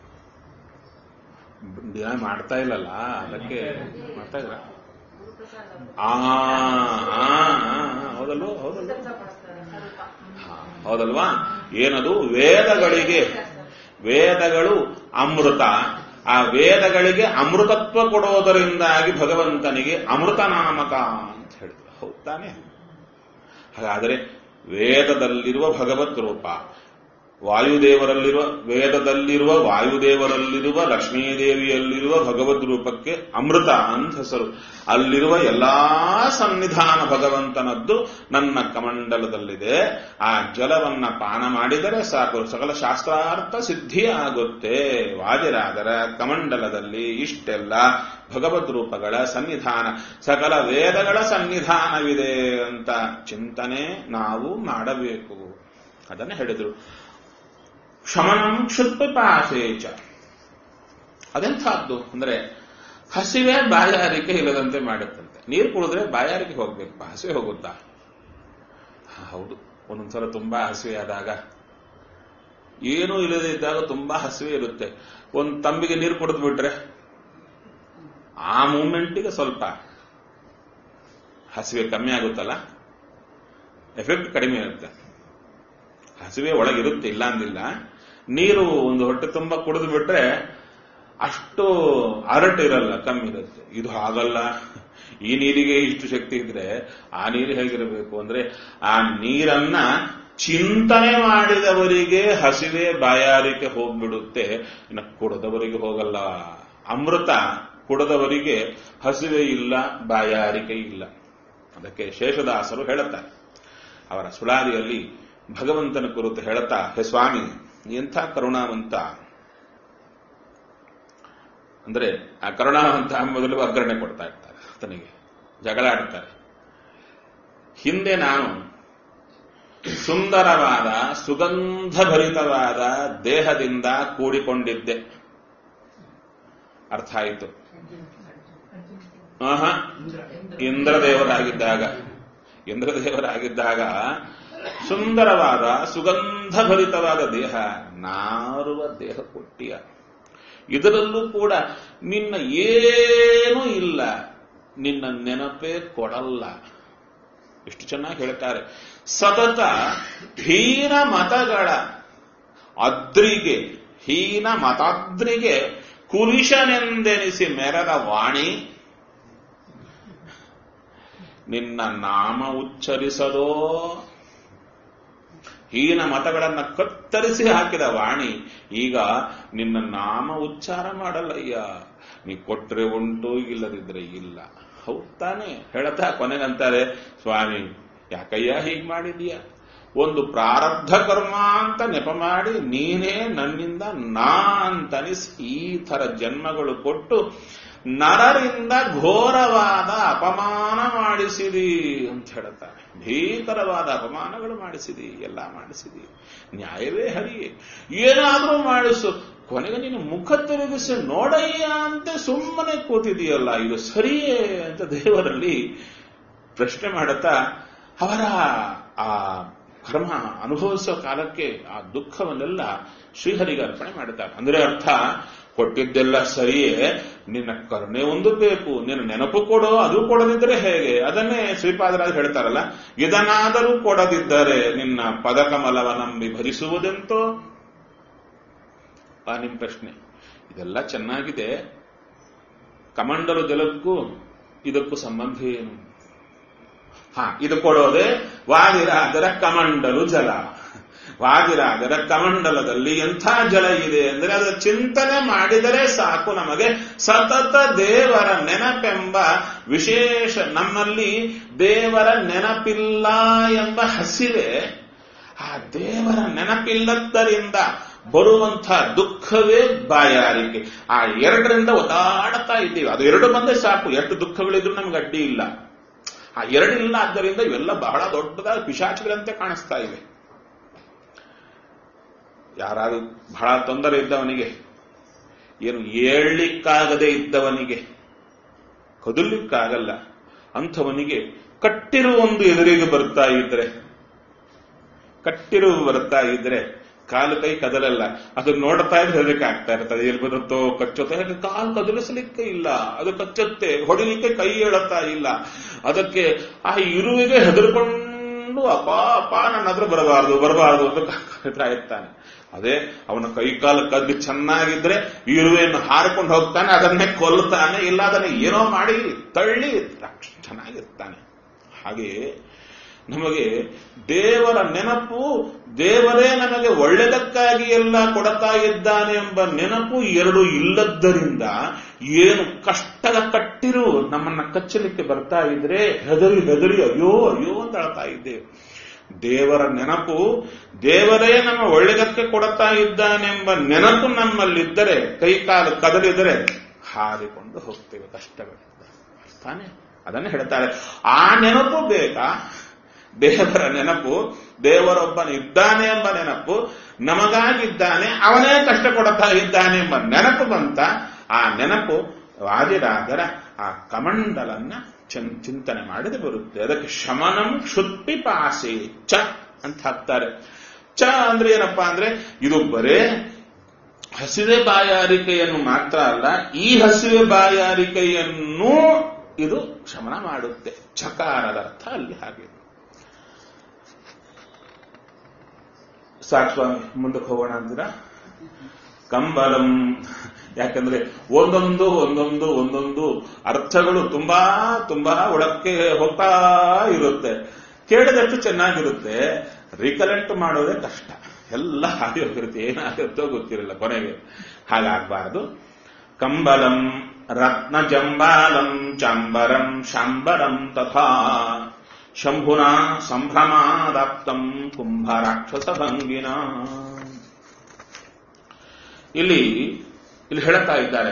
ದಿನ ಮಾಡ್ತಾ ಇಲ್ಲಲ್ಲ ಅದಕ್ಕೆ ಮಾಡ್ತಾ ಇಲ್ಲ ಆ ಆ, ಆ, ಹೌದಲ್ವೋ ಹೌದಲ್ವೋ ಹಾ, ಹೌದಲ್ವಾ ಏನದು ವೇದಗಳಿಗೆ ವೇದಗಳು ಅಮೃತ ಆ ವೇದಗಳಿಗೆ ಅಮೃತತ್ವ ಕೊಡೋದರಿಂದಾಗಿ ಭಗವಂತನಿಗೆ ಅಮೃತ ನಾಮಕ ಅಂತ ಹೇಳಿದ್ರು ಹೌದ್ ತಾನೆ ಹಾಗಾದರೆ ವೇದದಲ್ಲಿರುವ ಭಗವತ್ ರೂಪ ವಾಯುದೇವರಲ್ಲಿರುವ ವೇದದಲ್ಲಿರುವ ವಾಯುದೇವರಲ್ಲಿರುವ ಲಕ್ಷ್ಮೀದೇವಿಯಲ್ಲಿರುವ ಭಗವದ್ ರೂಪಕ್ಕೆ ಅಮೃತ ಅಂತ ಹೆಸರು ಅಲ್ಲಿರುವ ಎಲ್ಲಾ ಸನ್ನಿಧಾನ ಭಗವಂತನದ್ದು ನನ್ನ ಕಮಂಡಲದಲ್ಲಿದೆ ಆ ಜಲವನ್ನ ಪಾನ ಮಾಡಿದರೆ ಸಾಕು ಸಕಲ ಶಾಸ್ತ್ರಾರ್ಥ ಸಿದ್ಧಿ ಆಗುತ್ತೆ ವಾದಿರಾದರ ಕಮಂಡಲದಲ್ಲಿ ಇಷ್ಟೆಲ್ಲ ಭಗವದ್ ರೂಪಗಳ ಸನ್ನಿಧಾನ ಸಕಲ ವೇದಗಳ ಸನ್ನಿಧಾನವಿದೆ ಅಂತ ಚಿಂತನೆ ನಾವು ಮಾಡಬೇಕು ಅದನ್ನು ಹೇಳಿದರು ಶಮನಂ ಕ್ಷುತ್ಪಿಪಾಸೇಚ ಅದೆಂಥದ್ದು ಅಂದ್ರೆ ಹಸಿವೆ ಬಾಯಾರಿಕೆ ಇಲ್ಲದಂತೆ ಮಾಡುತ್ತಂತೆ ನೀರು ಕುಡಿದ್ರೆ ಬಾಯಾರಿಕೆ ಹೋಗ್ಬೇಕು ಹಸಿವೆ ಹೋಗುತ್ತಾ ಹಾ, ಹೌದು ಒಂದೊಂದ್ಸಲ ತುಂಬಾ ಹಸಿವೆ ಆದಾಗ ಏನೂ ಇಲ್ಲದೆ ಇದ್ದಾಗ ತುಂಬಾ ಹಸಿವೆ ಇರುತ್ತೆ ಒಂದು ತಂಬಿಗೆ ನೀರು ಕುಡಿದು ಬಿಟ್ರೆ ಆ ಮೂಮೆಂಟಿಗೆ ಸ್ವಲ್ಪ ಹಸಿವೆ ಕಮ್ಮಿ ಆಗುತ್ತಲ್ಲ ಎಫೆಕ್ಟ್ ಕಡಿಮೆ ಇರುತ್ತೆ ಹಸಿವೆ ಒಳಗಿರುತ್ತೆ ಇಲ್ಲ ಅಂದಿಲ್ಲ ನೀರು ಒಂದು ಹೊಟ್ಟೆ ತುಂಬ ಕುಡಿದು ಬಿಟ್ರೆ ಅಷ್ಟು ಅರಟ್ ಇರಲ್ಲ ಕಮ್ಮಿ ಇರುತ್ತೆ ಇದು ಹಾಗಲ್ಲ ಈ ನೀರಿಗೆ ಇಷ್ಟು ಶಕ್ತಿ ಇದ್ರೆ ಆ ನೀರು ಹೇಗಿರಬೇಕು ಅಂದ್ರೆ ಆ ನೀರನ್ನ ಚಿಂತನೆ ಮಾಡಿದವರಿಗೆ ಹಸಿವೆ ಬಾಯಾರಿಕೆ ಹೋಗ್ಬಿಡುತ್ತೆ ಇನ್ನು ಕುಡದವರಿಗೆ ಹೋಗಲ್ಲ ಅಮೃತ ಕುಡದವರಿಗೆ ಹಸಿವೆ ಇಲ್ಲ ಬಾಯಾರಿಕೆ ಇಲ್ಲ ಅದಕ್ಕೆ ಶೇಷದಾಸರು ಹೇಳುತ್ತಾರೆ ಅವರ ಸುಳಾದಿಯಲ್ಲಿ ಭಗವಂತನ ಕುರಿತು ಹೇಳುತ್ತಾ ಹೇ ಸ್ವಾಮಿ ಎಂಥ ಕರುಣಾವಂತ ಅಂದ್ರೆ ಆ ಕರುಣಾವಂತ ಮೊದಲು ಒಗ್ಗರಣೆ ಕೊಡ್ತಾ ಇರ್ತಾರೆ ಆತನಿಗೆ ಜಗಳ ಆಡ್ತಾರೆ ಹಿಂದೆ ನಾನು ಸುಂದರವಾದ ಸುಗಂಧಭರಿತವಾದ ದೇಹದಿಂದ ಕೂಡಿಕೊಂಡಿದ್ದೆ ಅರ್ಥ ಆಯಿತು ಆಹಾ ಇಂದ್ರದೇವರಾಗಿದ್ದಾಗ ಇಂದ್ರದೇವರಾಗಿದ್ದಾಗ ಸುಂದರವಾದ ಸುಗಂಧಭರಿತವಾದ ದೇಹ ನಾರುವ ದೇಹ ಕೊಟ್ಟಿಯ ಇದರಲ್ಲೂ ಕೂಡ ನಿನ್ನ ಏನೂ ಇಲ್ಲ ನಿನ್ನ ನೆನಪೇ ಕೊಡಲ್ಲ ಎಷ್ಟು ಚೆನ್ನಾಗಿ ಹೇಳ್ತಾರೆ ಸತತ ಹೀನ ಮತಗಳ ಅದ್ರಿಗೆ ಹೀನ ಮತಾದ್ರಿಗೆ ಕುಲಿಶನೆಂದೆನಿಸಿ ಮೆರದ ವಾಣಿ ನಿನ್ನ ನಾಮ ಉಚ್ಚರಿಸದೋ ಹೀನ ಮತಗಳನ್ನ ಕತ್ತರಿಸಿ ಹಾಕಿದ ವಾಣಿ ಈಗ ನಿನ್ನ ನಾಮ ಉಚ್ಚಾರ ಮಾಡಲ್ಲಯ್ಯ ನೀ ಕೊಟ್ರೆ ಉಂಟು ಇಲ್ಲದಿದ್ರೆ ಇಲ್ಲ ಹೌದ್ ತಾನೆ ಹೇಳ್ತಾ ಕೊನೆಗಂತಾರೆ ಸ್ವಾಮಿ ಯಾಕಯ್ಯ ಹೀಗ್ ಮಾಡಿದೀಯ ಒಂದು ಪ್ರಾರಬ್ಧ ಕರ್ಮ ಅಂತ ನೆಪ ಮಾಡಿ ನೀನೇ ನನ್ನಿಂದ ನಾ ಅಂತನಿಸಿ ಈ ಥರ ಜನ್ಮಗಳು ಕೊಟ್ಟು ನರರಿಂದ ಘೋರವಾದ ಅಪಮಾನ ಮಾಡಿಸಿದಿ ಅಂತ ಹೇಳುತ್ತಾರೆ ಭೀಕರವಾದ ಅಪಮಾನಗಳು ಮಾಡಿಸಿದಿ ಎಲ್ಲ ಮಾಡಿಸಿದಿ ನ್ಯಾಯವೇ ಹರಿಯೇ ಏನಾದರೂ ಮಾಡಿಸು ಕೊನೆಗೆ ನೀನು ಮುಖ ತಿರುಗಿಸಿ ನೋಡಯ್ಯ ಅಂತ ಸುಮ್ಮನೆ ಕೂತಿದೆಯಲ್ಲ ಇದು ಸರಿಯೇ ಅಂತ ದೇವರಲ್ಲಿ ಪ್ರಶ್ನೆ ಮಾಡುತ್ತಾ ಅವರ ಆ ಕರ್ಮ ಅನುಭವಿಸೋ ಕಾಲಕ್ಕೆ ಆ ದುಃಖವನ್ನೆಲ್ಲ ಶ್ರೀಹರಿಗೆ ಅರ್ಪಣೆ ಮಾಡುತ್ತಾರೆ ಅಂದ್ರೆ ಅರ್ಥ ಕೊಟ್ಟಿದ್ದೆಲ್ಲ ಸರಿಯೇ ನಿನ್ನ ಕರುಣೆ ಒಂದು ಬೇಕು ನಿನ್ನ ನೆನಪು ಕೊಡೋ ಅದು ಕೊಡದಿದ್ದರೆ ಹೇಗೆ ಅದನ್ನೇ ಶ್ರೀಪಾದರಾಜ್ ಹೇಳ್ತಾರಲ್ಲ ಇದನ್ನಾದರೂ ಕೊಡದಿದ್ದರೆ ನಿನ್ನ ಪದಕಮಲವ ನಂಬಿ ಭರಿಸುವುದೆಂತೋ ಆ ನಿಮ್ ಪ್ರಶ್ನೆ ಇದೆಲ್ಲ ಚೆನ್ನಾಗಿದೆ ಕಮಂಡಲು ಜಲಕ್ಕೂ ಇದಕ್ಕೂ ಸಂಬಂಧ ಏನು ಹಾ ಇದು ಕೊಡೋದೆ ವಾದಿರಾಜರ ಕಮಂಡಲು ಜಲ ವಾದಿರಾಜರ ಕಮಂಡಲದಲ್ಲಿ ಎಂಥ ಜಲ ಇದೆ ಅಂದರೆ ಅದರ ಚಿಂತನೆ ಮಾಡಿದರೆ ಸಾಕು ನಮಗೆ ಸತತ ದೇವರ ನೆನಪೆಂಬ ವಿಶೇಷ ನಮ್ಮಲ್ಲಿ ದೇವರ ನೆನಪಿಲ್ಲ ಎಂಬ ಹಸಿವೆ ಆ ದೇವರ ನೆನಪಿಲ್ಲದ್ದರಿಂದ ಬರುವಂಥ ದುಃಖವೇ ಬಾಯಾರಿಕೆ ಆ ಎರಡರಿಂದ ಒತ್ತಾಡ್ತಾ ಇದ್ದೀವಿ ಅದು ಎರಡು ಬಂದೇ ಸಾಕು ಎಷ್ಟು ದುಃಖಗಳಿದ್ರು ನಮ್ಗೆ ಅಡ್ಡಿ ಇಲ್ಲ ಆ ಎರಡಿಲ್ಲ ಆದ್ದರಿಂದ ಇವೆಲ್ಲ ಬಹಳ ದೊಡ್ಡದಾದ ಪಿಶಾಚಿಗಳಂತೆ ಕಾಣಿಸ್ತಾ ಇವೆ ಯಾರಾದ್ರೂ ಬಹಳ ತೊಂದರೆ ಇದ್ದವನಿಗೆ ಏನು ಏಳ್ಲಿಕ್ಕಾಗದೆ ಇದ್ದವನಿಗೆ ಕದಲಿಕ್ಕಾಗಲ್ಲ ಅಂಥವನಿಗೆ ಕಟ್ಟಿರುವ ಒಂದು ಎದುರಿಗೆ ಬರ್ತಾ ಇದ್ರೆ ಕಟ್ಟಿರುವ ಬರ್ತಾ ಇದ್ರೆ ಕಾಲು ಕೈ ಕದಲಲ್ಲ ಅದು ನೋಡ್ತಾ ಇದ್ರೆ ಹೆದರಿಕೆ ಆಗ್ತಾ ಇರ್ತದೆ ಎಲ್ಲಿ ಬರುತ್ತೋ ಕಚ್ಚುತ್ತೋ ಯಾಕೆ ಕಾಲು ಕದಲಿಸಲಿಕ್ಕೆ ಇಲ್ಲ ಅದು ಕಚ್ಚುತ್ತೆ ಹೊಡಿಲಿಕ್ಕೆ ಕೈ ಹೇಳುತ್ತಾ ಇಲ್ಲ ಅದಕ್ಕೆ ಆ ಇರುವಿಗೆ ಹೆದರ್ಕೊಂಡು ಅಪ್ಪ ಅಪ್ಪ ನನ್ನ ಹತ್ರ ಬರಬಾರದು ಬರಬಾರದು ಅಂತ ಕರೀತಾ ಇರ್ತಾನೆ ಅದೇ ಅವನ ಕೈ ಕಾಲು ಕದ್ದು ಚೆನ್ನಾಗಿದ್ರೆ ಇರುವೆಯನ್ನು ಹಾರಿಕೊಂಡು ಹೋಗ್ತಾನೆ ಅದನ್ನೇ ಕೊಲ್ಲುತ್ತಾನೆ ಇಲ್ಲ ಅದನ್ನ ಏನೋ ಮಾಡಿ ತಳ್ಳಿ ಚೆನ್ನಾಗಿರ್ತಾನೆ ಹಾಗೆಯೇ ನಮಗೆ ದೇವರ ನೆನಪು ದೇವರೇ ನಮಗೆ ಒಳ್ಳೆದಕ್ಕಾಗಿ ಎಲ್ಲ ಕೊಡುತ್ತಾ ಇದ್ದಾನೆ ಎಂಬ ನೆನಪು ಎರಡು ಇಲ್ಲದ್ದರಿಂದ ಏನು ಕಷ್ಟದ ಕಟ್ಟಿರು ನಮ್ಮನ್ನ ಕಚ್ಚಲಿಕ್ಕೆ ಬರ್ತಾ ಇದ್ರೆ ಹೆದರಿ ಹೆದರಿ ಅಯ್ಯೋ ಅಯ್ಯೋ ಅಂತ ಅಳ್ತಾ ಇದ್ದೇವೆ ದೇವರ ನೆನಪು ದೇವರೇ ನಮ್ಮ ಒಳ್ಳೆದಕ್ಕೆ ಕೊಡುತ್ತಾ ಇದ್ದಾನೆಂಬ ನೆನಪು ನಮ್ಮಲ್ಲಿದ್ದರೆ ಕೈಕಾಲು ಕದಲಿದರೆ ಹಾರಿಕೊಂಡು ಹೋಗ್ತೇವೆ ಕಷ್ಟಗಳಿಂದ ತಾನೆ ಅದನ್ನು ಹೇಳ್ತಾರೆ ಆ ನೆನಪು ಬೇಕಾ ದೇವರ ನೆನಪು ದೇವರೊಬ್ಬನು ಇದ್ದಾನೆ ಎಂಬ ನೆನಪು ನಮಗಾಗಿದ್ದಾನೆ ಅವನೇ ಕಷ್ಟ ಕೊಡುತ್ತಾ ಇದ್ದಾನೆ ಎಂಬ ನೆನಪು ಬಂತ ಆ ನೆನಪು ವಾದಿರಾದರ ಆ ಕಮಂಡಲನ್ನ ಚಿಂತನೆ ಮಾಡಿದೆ ಬರುತ್ತೆ ಅದಕ್ಕೆ ಶಮನಂ ಕ್ಷುತ್ಪಿ ಪಾಸೆ ಚ ಅಂತ ಹಾಕ್ತಾರೆ ಚ ಅಂದ್ರೆ ಏನಪ್ಪಾ ಅಂದ್ರೆ ಇದು ಬರೇ ಹಸಿವೆ ಬಾಯಾರಿಕೆಯನ್ನು ಮಾತ್ರ ಅಲ್ಲ ಈ ಹಸಿವೆ ಬಾಯಾರಿಕೆಯನ್ನು ಇದು ಶಮನ ಮಾಡುತ್ತೆ ಚಕಾರದ ಅರ್ಥ ಅಲ್ಲಿ ಹಾಗೆ ಸಾಕು ಸ್ವಾಮಿ ಮುಂದಕ್ಕೆ ಹೋಗೋಣ ಅಂತೀರಾ ಕಂಬಲಂ ಯಾಕಂದ್ರೆ ಒಂದೊಂದು ಒಂದೊಂದು ಒಂದೊಂದು ಅರ್ಥಗಳು ತುಂಬಾ ತುಂಬಾ ಒಳಕ್ಕೆ ಹೋಗ್ತಾ ಇರುತ್ತೆ ಕೇಳಿದಷ್ಟು ಚೆನ್ನಾಗಿರುತ್ತೆ ರಿಕಲೆಕ್ಟ್ ಮಾಡೋದೇ ಕಷ್ಟ ಎಲ್ಲ ಹಾಗೆ ಹೋಗಿರುತ್ತೆ ಏನಾಗುತ್ತೋ ಗೊತ್ತಿರಲ್ಲ ಕೊನೆಗೆ ಹಾಗಾಗಬಾರದು ಕಂಬಲಂ ರತ್ನ ಜಂಬಾಲಂ ಚಾಂಬರಂ ಶಾಂಬರಂ ತಥಾ ಶಂಭುನಾ ಸಂಭ್ರಮಾದಾಪ್ತಂ ಕುಂಭ ರಾಕ್ಷಸ ಭಂಗಿನ ಇಲ್ಲಿ ಇಲ್ಲಿ ಹೇಳುತ್ತಾ ಇದ್ದಾರೆ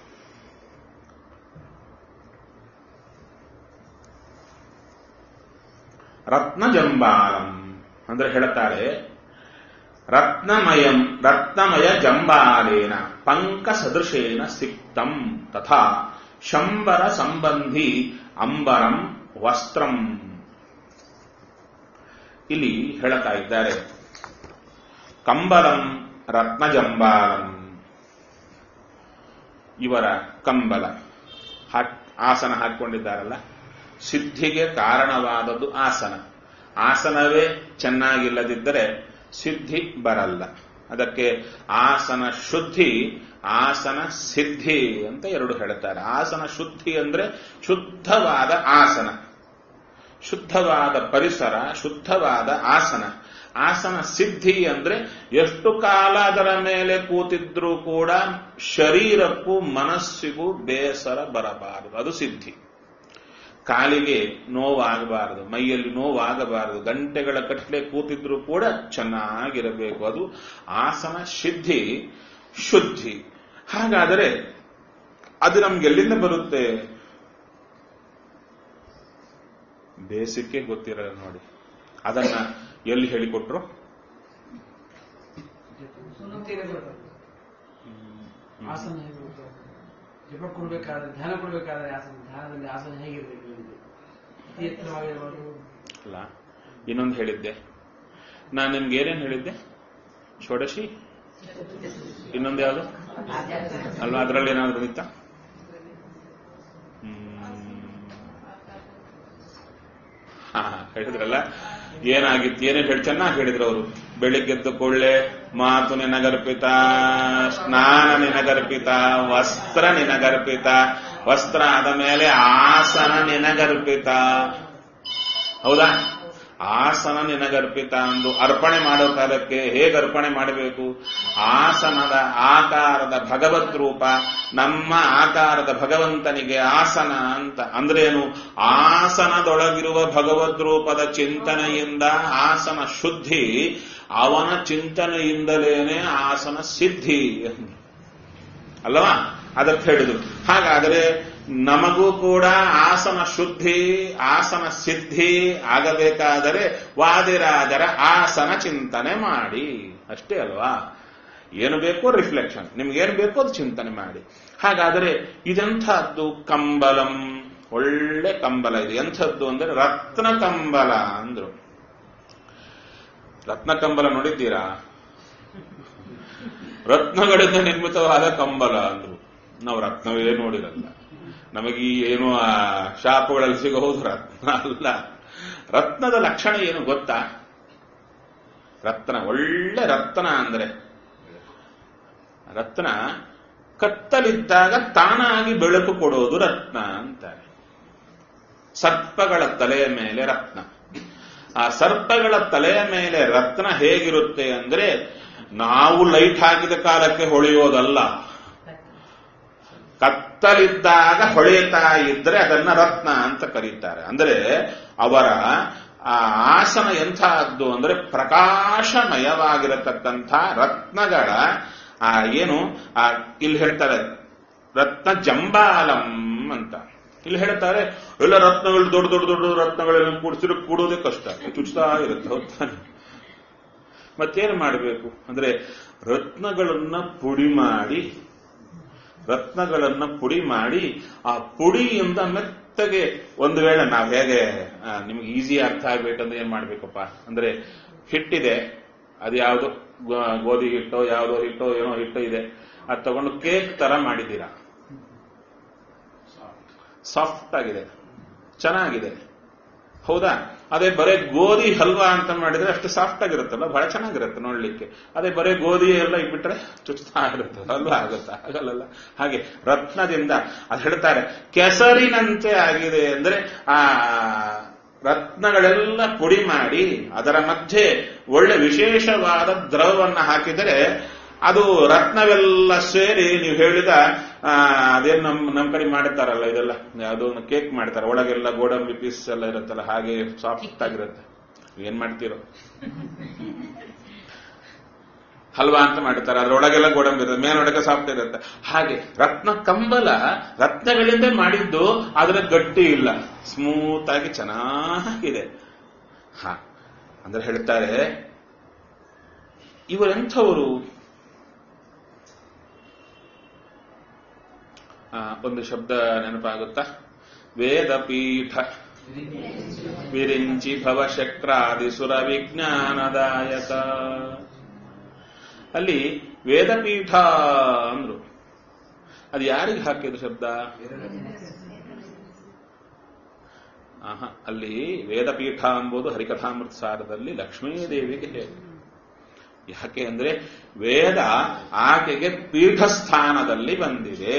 ರತ್ನ ಜಂಬಾಲಂ ಅಂದ್ರೆ ಹೇಳುತ್ತಾರೆ ರತ್ನಮಯಂ ರತ್ನಮಯ ಜಂಬಾಲೇನ ಪಂಕ ಸದೃಶೇನ ಸಿಕ್ತಂ ತಥಾ ಶಂಬರ ಸಂಬಂಧಿ ಅಂಬರಂ ವಸ್ತ್ರಂ ಇಲ್ಲಿ ಹೇಳುತ್ತಾ ಇದ್ದಾರೆ ಕಂಬಲಂ ರತ್ನಜಂಬಾಲಂ ಇವರ ಕಂಬಲ ಆಸನ ಹಾಕಿಕೊಂಡಿದ್ದಾರಲ್ಲ ಸಿದ್ಧಿಗೆ ಕಾರಣವಾದದ್ದು ಆಸನ ಆಸನವೇ ಚೆನ್ನಾಗಿಲ್ಲದಿದ್ದರೆ ಸಿದ್ಧಿ ಬರಲ್ಲ ಅದಕ್ಕೆ ಆಸನ ಶುದ್ಧಿ ಆಸನ ಸಿದ್ಧಿ ಅಂತ ಎರಡು ಹೇಳ್ತಾರೆ ಆಸನ ಶುದ್ಧಿ ಅಂದ್ರೆ ಶುದ್ಧವಾದ ಆಸನ ಶುದ್ಧವಾದ ಪರಿಸರ ಶುದ್ಧವಾದ ಆಸನ ಆಸನ ಸಿದ್ಧಿ ಅಂದ್ರೆ ಎಷ್ಟು ಕಾಲ ಅದರ ಮೇಲೆ ಕೂತಿದ್ರೂ ಕೂಡ ಶರೀರಕ್ಕೂ ಮನಸ್ಸಿಗೂ ಬೇಸರ ಬರಬಾರದು ಅದು ಸಿದ್ಧಿ ಕಾಲಿಗೆ ನೋವಾಗಬಾರದು ಮೈಯಲ್ಲಿ ನೋವಾಗಬಾರದು ಗಂಟೆಗಳ ಕಟ್ಲೆ ಕೂತಿದ್ರೂ ಕೂಡ ಚೆನ್ನಾಗಿರಬೇಕು ಅದು ಆಸನ ಸಿದ್ಧಿ ಶುದ್ಧಿ ಹಾಗಾದರೆ ಅದು ನಮ್ಗೆ ಎಲ್ಲಿಂದ ಬರುತ್ತೆ ಬೇಸಿಕ್ಕೆ ಗೊತ್ತಿರಲ್ಲ ನೋಡಿ ಅದನ್ನ ಎಲ್ಲಿ ಹೇಳಿಕೊಟ್ರು ಆಸನ ಹೇಗಿರುತ್ತೆ ಜಪ ಕೊಡ್ಬೇಕಾದ್ರೆ ಧ್ಯಾನ ಕೊಡ್ಬೇಕಾದ್ರೆ ಆಸನ ಧ್ಯಾನದಲ್ಲಿ ಆಸನ ಹೇಗಿರ್ಬೇಕು ನಿಮ್ಗೆ? ಅತಿ ಎತ್ತರವಾಗಿರಬಾರ್ದು ಅಲ್ಲ ಇನ್ನೊಂದು ಹೇಳಿದ್ದೆ ನಾನು ನಿಮ್ಗೆ ಏನೇನು ಹೇಳಿದ್ದೆ ಷೋಡಶಿ ಇನ್ನೊಂದು ಯಾವುದು ಅಲ್ವಾ ಅದರಲ್ಲಿ ಏನಾದ್ರು ಇತ್ತ ಹಾ ಹೇಳಿದ್ರಲ್ಲ ಏನಾಗಿತ್ತು ಏನೇನು ಹೇಳಿ ಚೆನ್ನಾಗಿ ಹೇಳಿದ್ರು ಅವರು ಬೆಳಿಗ್ಗೆದ್ದು ಕೊಳ್ಳೆ ಮಾತು ನಿನಗರ್ಪಿತ ಸ್ನಾನ ನಿನಗರ್ಪಿತ ವಸ್ತ್ರ ನಿನಗರ್ಪಿತ ವಸ್ತ್ರ ಆದ ಮೇಲೆ ಆಸನ ನಿನಗರ್ಪಿತ ಹೌದಾ ಆಸನ ನಿನಗರ್ಪಿತ ಅಂದು ಅರ್ಪಣೆ ಮಾಡೋ ಕಾಲಕ್ಕೆ ಹೇಗೆ ಅರ್ಪಣೆ ಮಾಡಬೇಕು ಆಸನದ ಆಕಾರದ ಭಗವತ್ ರೂಪ ನಮ್ಮ ಆಕಾರದ ಭಗವಂತನಿಗೆ ಆಸನ ಅಂತ ಅಂದ್ರೇನು ಆಸನದೊಳಗಿರುವ ಭಗವದ್ ರೂಪದ ಚಿಂತನೆಯಿಂದ ಆಸನ ಶುದ್ಧಿ ಅವನ ಚಿಂತನೆಯಿಂದಲೇನೆ ಆಸನ ಸಿದ್ಧಿ ಅಲ್ಲವಾ ಅದಕ್ಕೆ ಹೇಳಿದ್ರು ಹಾಗಾದರೆ ನಮಗೂ ಕೂಡ ಆಸನ ಶುದ್ಧಿ ಆಸನ ಸಿದ್ಧಿ ಆಗಬೇಕಾದರೆ ವಾದಿರಾಜರ ಆಸನ ಚಿಂತನೆ ಮಾಡಿ ಅಷ್ಟೇ ಅಲ್ವಾ ಏನು ಬೇಕೋ ರಿಫ್ಲೆಕ್ಷನ್ ನಿಮ್ಗೇನು ಬೇಕೋ ಅದು ಚಿಂತನೆ ಮಾಡಿ ಹಾಗಾದರೆ ಇದೆಂಥದ್ದು ಕಂಬಲಂ ಒಳ್ಳೆ ಕಂಬಲ ಇದೆ ಎಂಥದ್ದು ಅಂದರೆ ರತ್ನ ಕಂಬಲ ಅಂದ್ರು ರತ್ನ ಕಂಬಲ ನೋಡಿದ್ದೀರಾ ರತ್ನಗಳಿಂದ ನಿರ್ಮಿತವಾದ ಕಂಬಲ ಅಂದ್ರು ನಾವು ರತ್ನವೇ ನೋಡಿರಲ್ಲ ನಮಗೆ ಈ ಏನು ಆ ಶಾಪಗಳಲ್ಲಿ ಸಿಗೋದು ರತ್ನ ಅಲ್ಲ ರತ್ನದ ಲಕ್ಷಣ ಏನು ಗೊತ್ತಾ ರತ್ನ ಒಳ್ಳೆ ರತ್ನ ಅಂದ್ರೆ ರತ್ನ ಕತ್ತಲಿದ್ದಾಗ ತಾನಾಗಿ ಬೆಳಕು ಕೊಡೋದು ರತ್ನ ಅಂತಾರೆ ಸರ್ಪಗಳ ತಲೆಯ ಮೇಲೆ ರತ್ನ ಆ ಸರ್ಪಗಳ ತಲೆಯ ಮೇಲೆ ರತ್ನ ಹೇಗಿರುತ್ತೆ ಅಂದ್ರೆ ನಾವು ಲೈಟ್ ಹಾಕಿದ ಕಾಲಕ್ಕೆ ಹೊಳೆಯೋದಲ್ಲ ಕತ್ತಲಿದ್ದಾಗ ಹೊಳೆಯುತ್ತಾ ಇದ್ರೆ ಅದನ್ನ ರತ್ನ ಅಂತ ಕರೀತಾರೆ ಅಂದ್ರೆ ಅವರ ಆ ಆಸನ ಎಂಥದ್ದು ಅಂದ್ರೆ ಪ್ರಕಾಶಮಯವಾಗಿರತಕ್ಕಂಥ ರತ್ನಗಳ ಆ ಏನು ಆ ಇಲ್ಲಿ ಹೇಳ್ತಾರೆ ರತ್ನ ಜಂಬಾಲಂ ಅಂತ ಇಲ್ಲಿ ಹೇಳ್ತಾರೆ ಎಲ್ಲ ರತ್ನಗಳು ದೊಡ್ಡ ದೊಡ್ಡ ದೊಡ್ಡ ರತ್ನಗಳೆಲ್ಲ ಕೂಡಿಸಿದ್ರೆ ಕೂಡೋದೇ ಕಷ್ಟ ಚುಚ್ತಾ ಇರುತ್ತೆ ಹೌದಾನೆ ಮತ್ತೇನು ಮಾಡಬೇಕು ಅಂದ್ರೆ ರತ್ನಗಳನ್ನ ಪುಡಿ ಮಾಡಿ ರತ್ನಗಳನ್ನ ಪುಡಿ ಮಾಡಿ ಆ ಪುಡಿಯಿಂದ ಮೆತ್ತಗೆ ಒಂದು ವೇಳೆ ನಾವು ಹೇಗೆ ಆ, ನಿಮ್ಗೆ ಈಸಿ ಅರ್ಥ ಆಗ್ಬೇಕಂದ್ರೆ ಏನ್ ಮಾಡ್ಬೇಕಪ್ಪ ಅಂದ್ರೆ ಹಿಟ್ಟಿದೆ ಅದು ಯಾವುದು ಗೋಧಿ ಹಿಟ್ಟೋ ಯಾವುದೋ ಹಿಟ್ಟೋ ಏನೋ ಹಿಟ್ಟು ಇದೆ ಅದು ತಗೊಂಡು ಕೇಕ್ ತರ ಮಾಡಿದ್ದೀರಾ ಸಾಫ್ಟ್ ಆಗಿದೆ ಚೆನ್ನಾಗಿದೆ ಹೌದಾ ಅದೇ ಬರೇ ಗೋಧಿ ಹಲ್ವಾ ಅಂತ ಮಾಡಿದ್ರೆ ಅಷ್ಟು ಸಾಫ್ಟ್ ಆಗಿರುತ್ತಲ್ಲ ಬಹಳ ಚೆನ್ನಾಗಿರುತ್ತೆ ನೋಡ್ಲಿಕ್ಕೆ ಅದೇ ಬರೇ ಗೋಧಿ ಎಲ್ಲ ಇಟ್ಬಿಟ್ರೆ ಚುಚ್ತಾ ಇರುತ್ತೆ ಹಲ್ವಾ ಆಗುತ್ತಾ ಆಗಲ್ಲ ಹಾಗೆ ರತ್ನದಿಂದ ಅದು ಹೇಳ್ತಾರೆ ಕೆಸರಿನಂತೆ ಆಗಿದೆ ಅಂದ್ರೆ ಆ ರತ್ನಗಳೆಲ್ಲ ಪುಡಿ ಮಾಡಿ ಅದರ ಮಧ್ಯೆ ಒಳ್ಳೆ ವಿಶೇಷವಾದ ದ್ರವವನ್ನು ಹಾಕಿದರೆ ಅದು ರತ್ನವೆಲ್ಲ ಸೇರಿ ನೀವು ಹೇಳಿದ ಆ, ಅದೇನು ನಮ್ ನಮ್ ಕಡೆ ಮಾಡ್ತಾರಲ್ಲ ಇದೆಲ್ಲ ಯಾವುದೋ ಒಂದು ಕೇಕ್ ಮಾಡ್ತಾರೆ ಒಳಗೆಲ್ಲ ಗೋಡಂಬಿ ಪೀಸ್ ಎಲ್ಲ ಇರುತ್ತಲ್ಲ ಹಾಗೆ ಸಾಫ್ಟ್ ಆಗಿರುತ್ತೆ ಏನ್ ಮಾಡ್ತೀರೋ ಹಲ್ವಾ ಅಂತ ಮಾಡ್ತಾರೆ ಅದ್ರೊಳಗೆಲ್ಲ ಗೋಡಂಬಿ ಇರುತ್ತೆ ಮೇಲೊಳಗೆ ಸಾಫ್ಟ್ ಇರುತ್ತೆ ಹಾಗೆ ರತ್ನ ಕಂಬಲ ರತ್ನಗಳಿಂದ ಮಾಡಿದ್ದು ಆದ್ರೆ ಗಟ್ಟಿ ಇಲ್ಲ ಸ್ಮೂತ್ ಆಗಿ ಚೆನ್ನಾಗಿದೆ ಹಾ ಅಂದ್ರೆ ಹೇಳ್ತಾರೆ ಇವರೆಂಥವರು ಆ, ಒಂದು ಶಬ್ದ ನೆನಪಾಗುತ್ತಾ ವೇದಪೀಠ ವಿರಿಂಚಿ ಭವಶಕ್ರಾದಿ ಸುರ ವಿಜ್ಞಾನದಾಯಕ ಅಲ್ಲಿ ವೇದಪೀಠ ಅಂದ್ರು ಅದು ಯಾರಿಗೆ ಹಾಕಿದ್ರು ಶಬ್ದ ಆಹಾ ಅಲ್ಲಿ ವೇದಪೀಠ ಎಂಬುದು ಹರಿಕಥಾಮೃತ ಸಾರದಲ್ಲಿ ಲಕ್ಷ್ಮೀದೇವಿಗೆ ಹೇಳಿ ಯಾಕೆ ಅಂದ್ರೆ ವೇದ ಆಕೆಗೆ ಪೀಠಸ್ಥಾನದಲ್ಲಿ ಬಂದಿದೆ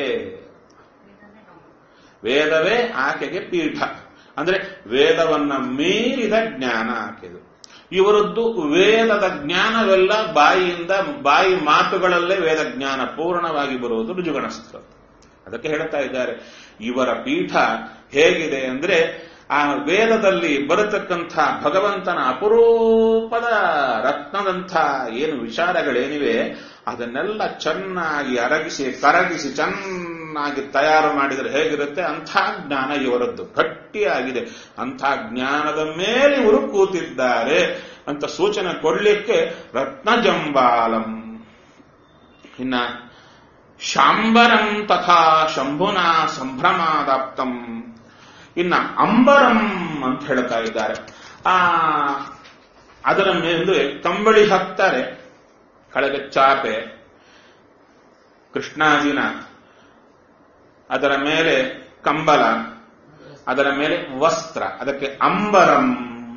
ವೇದವೇ ಆಕೆಗೆ ಪೀಠ ಅಂದ್ರೆ ವೇದವನ್ನ ಮೀರಿದ ಜ್ಞಾನ ಆಕೆದು ಇವರದ್ದು ವೇದದ ಜ್ಞಾನವೆಲ್ಲ ಬಾಯಿಯಿಂದ ಬಾಯಿ ಮಾತುಗಳಲ್ಲೇ ವೇದ ಜ್ಞಾನ ಪೂರ್ಣವಾಗಿ ಬರುವುದು ರುಜುಗಣಸ್ತ್ರ ಅದಕ್ಕೆ ಹೇಳ್ತಾ ಇದ್ದಾರೆ ಇವರ ಪೀಠ ಹೇಗಿದೆ ಅಂದ್ರೆ ಆ ವೇದದಲ್ಲಿ ಬರತಕ್ಕಂಥ ಭಗವಂತನ ಅಪರೂಪದ ರತ್ನದಂಥ ಏನು ವಿಚಾರಗಳೇನಿವೆ ಅದನ್ನೆಲ್ಲ ಚೆನ್ನಾಗಿ ಅರಗಿಸಿ ಕರಗಿಸಿ ಚೆನ್ನಾಗಿ ಚೆನ್ನಾಗಿ ತಯಾರು ಮಾಡಿದರೆ ಹೇಗಿರುತ್ತೆ ಅಂಥ ಜ್ಞಾನ ಇವರದ್ದು ಗಟ್ಟಿಯಾಗಿದೆ ಅಂಥ ಜ್ಞಾನದ ಮೇಲೆ ಇವರು ಕೂತಿದ್ದಾರೆ ಅಂತ ಸೂಚನೆ ಕೊಡ್ಲಿಕ್ಕೆ ರತ್ನಜಂಬಾಲಂ ಇನ್ನ ಶಾಂಬರಂ ತಥಾ ಶಂಭುನಾ ಸಂಭ್ರಮಾದಾಪ್ತಂ ಇನ್ನ ಅಂಬರಂ ಅಂತ ಹೇಳ್ತಾ ಇದ್ದಾರೆ ಆ ಅದರ ಮೇಲೆ ಕಂಬಳಿ ಹಾಕ್ತಾರೆ ಕೆಳಗೆ ಚಾಪೆ ಕೃಷ್ಣಾಜಿನ ಅದರ ಮೇಲೆ ಕಂಬಲ ಅದರ ಮೇಲೆ ವಸ್ತ್ರ ಅದಕ್ಕೆ ಅಂಬರಂ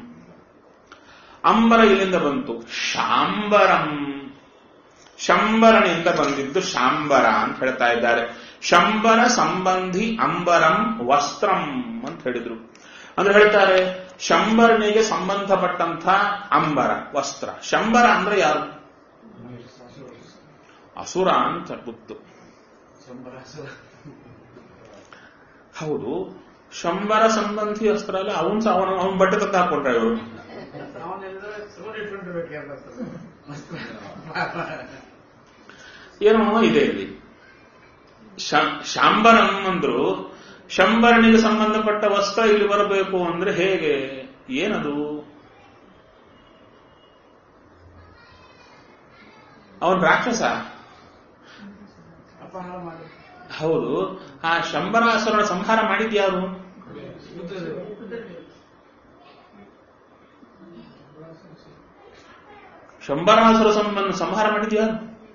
ಅಂಬರ ಇಲ್ಲಿಂದ ಬಂತು ಶಾಂಬರಂ ಶಂಬರನಿಂದ ಬಂದಿದ್ದು ಶಾಂಬರ ಅಂತ ಹೇಳ್ತಾ ಇದ್ದಾರೆ ಶಂಬರ ಸಂಬಂಧಿ ಅಂಬರಂ ವಸ್ತ್ರಂ ಅಂತ ಹೇಳಿದ್ರು ಅಂದ್ರೆ ಹೇಳ್ತಾರೆ ಶಂಬರನಿಗೆ ಸಂಬಂಧಪಟ್ಟಂತ ಅಂಬರ ವಸ್ತ್ರ ಶಂಬರ ಅಂದ್ರೆ ಯಾರು ಅಸುರ ಅಂತ ಗೊತ್ತು ಶಂಬರ ಅಸುರ. ಹೌದು ಶಂಬರ ಸಂಬಂಧಿ ಅಸ್ತ್ರ ಅಲ್ಲ ಅವನ್ ಸಹ ಅವನ ಅವನ ಬಟ್ಟೆ ತಕ್ಕ ಹಾಕೊಂಡ್ರೆ ಇವರು ಅವನೆಲ್ಲ ಸುಮ್ಮನೆ ಇಟ್ಕೊಂಡಿರ್ಬೇಕಾಗ್ತದೆ ಏನೋ ಇದೆ ಇಲ್ಲಿ ಶ- ಶಾಂಬರಂ ಅಂದ್ರು ಶಂಬರನಿಗೆ ಸಂಬಂಧಪಟ್ಟ ವಸ್ತ್ರ ಇಲ್ಲಿ ಬರಬೇಕು ಅಂದ್ರೆ ಹೇಗೆ ಏನದು ಅವನ್ ರಾಕ್ಷಸ ಅಪಹಾರ ಮಾಡಿ ಹೌದು ಆ ಶಂಬರಾಸುರನ ಸಂಹಾರ ಮಾಡಿದ್ಯಾರು ಯುದ್ಧದಲ್ಲಿ ಶಂಬರಾಸುರ ಸಂಬಂಧ ಸಂಹಾರ ಮಾಡಿದ್ಯಾರು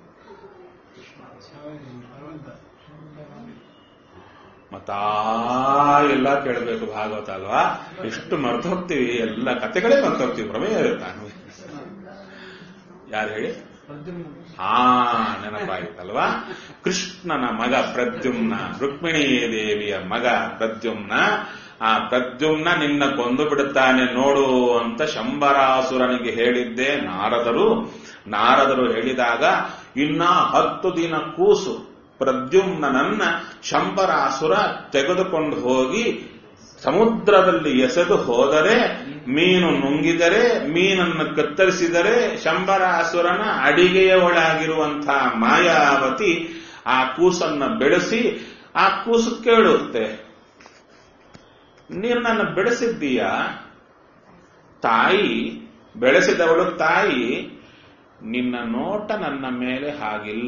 ಮತ್ತಾ ಎಲ್ಲ ಕೇಳಬೇಕು ಭಾಗವತ ಅಲ್ವಾ ಎಷ್ಟು ಮರ್ತು ಹೋಗ್ತೀವಿ ಎಲ್ಲ ಕತೆಗಳೇ ಮರ್ತು ಹೋಗ್ತೀವಿ ಪ್ರಮೇಯ ಇರುತ್ತೆ ಯಾರು ಹೇಳಿ ಪ್ರದ್ಯುಮ್ನ ಹಾ ನೆನಪಾಯ್ತಲ್ವಾ ಕೃಷ್ಣನ ಮಗ ಪ್ರದ್ಯುಮ್ನ ರುಕ್ಮಿಣೀ ದೇವಿಯ ಮಗ ಪ್ರದ್ಯುಮ್ನ ಆ ಪ್ರದ್ಯುಮ್ನ ನಿನ್ನ ಕೊಂದು ಬಿಡುತ್ತಾನೆ ನೋಡು ಅಂತ ಶಂಬರಾಸುರನಿಗೆ ಹೇಳಿದ್ದೆ ನಾರದರು ನಾರದರು ಹೇಳಿದಾಗ ಇನ್ನ ಹತ್ತು ದಿನ ಕೂಸು ಪ್ರದ್ಯುಮ್ನನ್ನ ಶಂಬರಾಸುರ ತೆಗೆದುಕೊಂಡು ಹೋಗಿ ಸಮುದ್ರದಲ್ಲಿ ಎಸೆದು ಹೋದರೆ ಮೀನು ನುಂಗಿದರೆ ಮೀನನ್ನು ಕತ್ತರಿಸಿದರೆ ಶಂಬರಾಸುರನ ಅಡಿಗೆಯ ಒಳಗಿರುವಂತಹ ಮಾಯಾವತಿ ಆ ಕೂಸನ್ನ ಬೆಳೆಸಿ ಆ ಕೂಸು ಕೇಳುತ್ತೆ ನೀನು ನನ್ನ ಬೆಳೆಸಿದ್ದೀಯ ತಾಯಿ ಬೆಳೆಸಿದವಳು ತಾಯಿ ನಿನ್ನ ನೋಟ ನನ್ನ ಮೇಲೆ ಹಾಗಿಲ್ಲ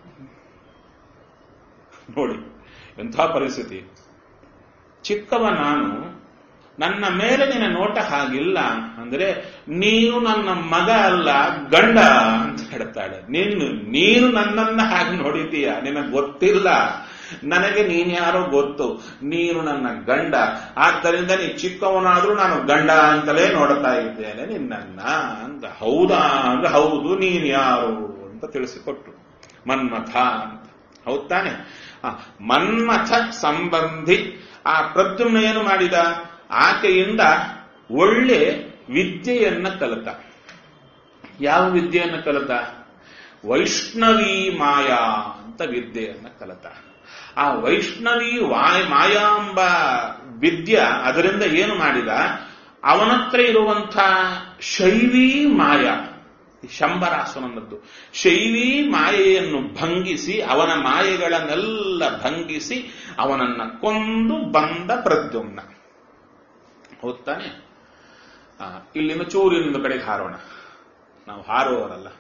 ನೋಡಿ ಎಂಥ ಪರಿಸ್ಥಿತಿ ಚಿಕ್ಕವ ನಾನು ನನ್ನ ಮೇಲೆ ನಿನ್ನ ನೋಟ ಹಾಗಿಲ್ಲ ಅಂದ್ರೆ ನೀನು ನನ್ನ ಮಗ ಅಲ್ಲ ಗಂಡ ಅಂತ ಹೇಳ್ತಾಳೆ ನೀನು ನೀನು ನನ್ನನ್ನ ಹಾಗೆ ನೋಡಿದ್ದೀಯ ನಿನಗೆ ಗೊತ್ತಿಲ್ಲ ನನಗೆ ನೀನ್ಯಾರೋ ಗೊತ್ತು ನೀನು ನನ್ನ ಗಂಡ ಆದ್ದರಿಂದ ನೀ ಚಿಕ್ಕವನಾದ್ರೂ ನಾನು ಗಂಡ ಅಂತಲೇ ನೋಡ್ತಾ ಇದ್ದೇನೆ ನಿನ್ನನ್ನ ಅಂತ ಹೌದಾ ಅಂದ್ರೆ ಹೌದು ನೀನ್ ಯಾರು ಅಂತ ತಿಳಿಸಿಕೊಟ್ರು ಮನ್ಮಥ ಅಂತ ಹೌದ್ ತಾನೆ ಆ, ಮನ್ಮಥ ಸಂಬಂಧಿ ಆ ಪ್ರದ್ಯುಮ್ನ ಏನು ಮಾಡಿದ ಆಕೆಯಿಂದ ಒಳ್ಳೆ ವಿದ್ಯೆಯನ್ನ ಕಲಿತ ಯಾವ ವಿದ್ಯೆಯನ್ನ ಕಲಿತ ವೈಷ್ಣವಿ ಮಾಯಾ ಅಂತ ವಿದ್ಯೆಯನ್ನ ಕಲಿತ ಆ ವೈಷ್ಣವಿ ವಾಯ್ ಮಾಯಾಂಬ ವಿದ್ಯ ಅದರಿಂದ ಏನು ಮಾಡಿದ ಅವನತ್ರ ಇರುವಂಥ ಶೈವಿ ಮಾಯಾ ಈ ಶಂಬರಾಸುರನದ್ದು ಶೈವಿ ಮಾಯೆಯನ್ನು ಭಂಗಿಸಿ ಅವನ ಮಾಯೆಗಳನ್ನೆಲ್ಲ ಭಂಗಿಸಿ ಅವನನ್ನ ಕೊಂದು ಬಂದ ಪ್ರದ್ಯುಮ್ನ ಹೌದ್ ತಾನೆ ಆ, ಇಲ್ಲಿಂದ ಚೂರಿನಿಂದ ಕಡೆಗೆ ಹಾರೋಣ ನಾವು ಹಾರುವವರಲ್ಲ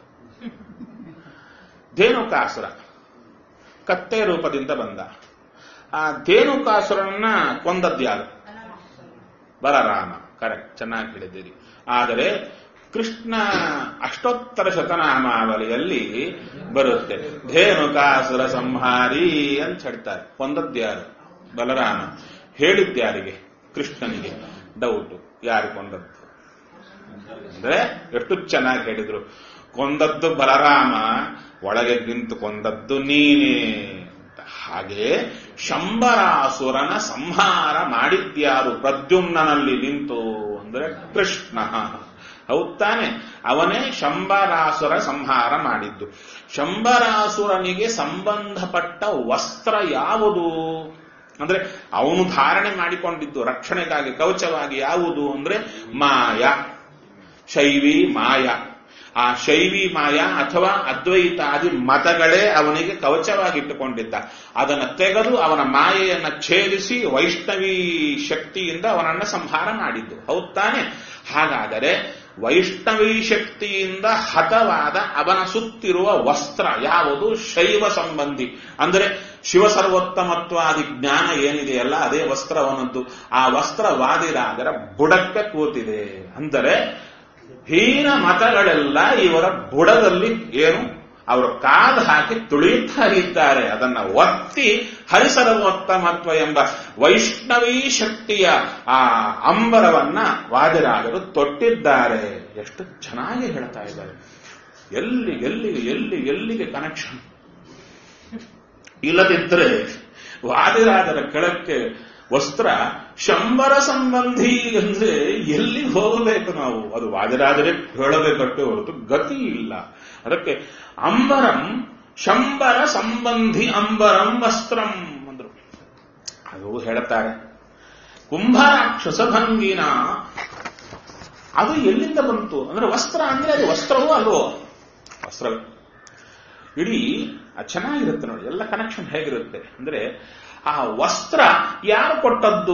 ಧೇನುಕಾಸುರ ಕತ್ತೆ ರೂಪದಿಂದ ಬಂದ ಆ ಧೇನುಕಾಸುರನ್ನ ಕೊಂದದ್ಯಾರು ಬಲರಾಮ ಕರೆಕ್ಟ್ ಚೆನ್ನಾಗಿ ಹೇಳಿದ್ದೀರಿ ಆದರೆ ಕೃಷ್ಣ ಅಷ್ಟೋತ್ತರ ಶತನಾಮಾವಳಿಯಲ್ಲಿ ಬರುತ್ತೆ ಧೇನುಕಾಸುರ ಸಂಹಾರಿ ಅಂತ ಹೇಳ್ತಾರೆ ಕೊಂದದ್ಯಾರು ಬಲರಾಮ ಹೇಳಿದ್ಯಾರಿಗೆ ಕೃಷ್ಣನಿಗೆ ಡೌಟು ಯಾರು ಕೊಂದದ್ದು ಅಂದ್ರೆ ಎಷ್ಟು ಚೆನ್ನಾಗಿ ಹೇಳಿದ್ರು ಕೊಂದದ್ದು ಬಲರಾಮ ಒಳಗೆ ನಿಂತು ಕೊಂದದ್ದು ನೀನೇ ಅಂತ. ಹಾಗೆ ಶಂಬರಾಸುರನ ಸಂಹಾರ ಮಾಡಿದ್ಯಾರು ಪ್ರದ್ಯುಮ್ನಲ್ಲಿ ನಿಂತು ಅಂದ್ರೆ ಕೃಷ್ಣ ಹೌದ್ ತಾನೆ ಅವನೇ ಶಂಬರಾಸುರ ಸಂಹಾರ ಮಾಡಿದ್ದು ಶಂಬರಾಸುರನಿಗೆ ಸಂಬಂಧಪಟ್ಟ ವಸ್ತ್ರ ಯಾವುದು ಅಂದ್ರೆ ಅವನು ಧಾರಣೆ ಮಾಡಿಕೊಂಡಿದ್ದು ರಕ್ಷಣೆಗಾಗಿ ಕವಚವಾಗಿ ಯಾವುದು ಅಂದ್ರೆ ಮಾಯ ಶೈವಿ ಮಾಯ ಆ ಶೈವಿ ಮಾಯ ಅಥವಾ ಅದ್ವೈತಾದಿ ಮತಗಳೇ ಅವನಿಗೆ ಕವಚವಾಗಿಟ್ಟುಕೊಂಡಿದ್ದ ಅದನ್ನು ತೆಗೆದು ಅವನ ಮಾಯೆಯನ್ನ ಛೇದಿಸಿ ವೈಷ್ಣವಿ ಶಕ್ತಿಯಿಂದ ಅವನನ್ನ ಸಂಹಾರ ಮಾಡಿದ್ದು ಹೌದ್ ತಾನೆ ಹಾಗಾದರೆ ವೈಷ್ಣವಿ ಶಕ್ತಿಯಿಂದ ಹತವಾದ ಅವನ ಸುತ್ತಿರುವ ವಸ್ತ್ರ ಯಾವುದು ಶೈವ ಸಂಬಂಧಿ ಅಂದರೆ ಶಿವ ಸರ್ವೋತ್ತಮತ್ವಾದಿ ಜ್ಞಾನ ಏನಿದೆಯಲ್ಲ ಅದೇ ವಸ್ತ್ರವನದ್ದು ಆ ವಸ್ತ್ರವಾದಿರಾದರ ಬುಡಕ್ಕೆ ಕೂತಿದೆ ಅಂದರೆ ಹೀನ ಮತಗಳೆಲ್ಲ ಇವರ ಬುಡದಲ್ಲಿ ಏನು ಅವರು ಕಾಲು ಹಾಕಿ ತುಳಿಯುತ್ತಾ ಇದ್ದಾರೆ ಅದನ್ನ ಒತ್ತಿ ಹರಿಸರ್ವೋತ್ತಮತ್ವ ಎಂಬ ವೈಷ್ಣವೀ ಶಕ್ತಿಯ ಆ ಅಂಬರವನ್ನ ವಾದಿರಾದರು ತೊಟ್ಟಿದ್ದಾರೆ ಎಷ್ಟು ಚೆನ್ನಾಗಿ ಹೇಳ್ತಾ ಇದ್ದಾರೆ ಎಲ್ಲಿ ಎಲ್ಲಿಗೆ ಎಲ್ಲಿ ಎಲ್ಲಿಗೆ ಕನೆಕ್ಷನ್ ಇಲ್ಲದಿದ್ದರೆ ವಾದಿರಾಜರ ಕೆಳಕ್ಕೆ ವಸ್ತ್ರ ಶಂಬರ ಸಂಬಂಧಿ ಅಂದ್ರೆ ಎಲ್ಲಿ ಹೋಗಬೇಕು ನಾವು ಅದು ವಾದಿರಾಜರೇ ಹೇಳಬೇಕಟ್ಟೆ ಹೊರತು ಗತಿ ಇಲ್ಲ ಅದಕ್ಕೆ ಅಂಬರಂ ಶಂಬರ ಸಂಬಂಧಿ ಅಂಬರಂ ವಸ್ತ್ರಂ ಅಂದ್ರು ಅದು ಹೇಳುತ್ತಾರೆ ಕುಂಭರಾಕ್ಷಸ ಭಂಗಿನ ಅದು ಎಲ್ಲಿಂದ ಬಂತು ಅಂದ್ರೆ ವಸ್ತ್ರ ಅಂದ್ರೆ ಅದು ವಸ್ತ್ರವೂ ಅಲ್ವೋ ವಸ್ತ್ರವೇ ಇಡೀ ಅದು ಚೆನ್ನಾಗಿರುತ್ತೆ ನೋಡಿ ಎಲ್ಲ ಕನೆಕ್ಷನ್ ಹೇಗಿರುತ್ತೆ ಅಂದ್ರೆ ಆ ವಸ್ತ್ರ ಯಾರು ಕೊಟ್ಟದ್ದು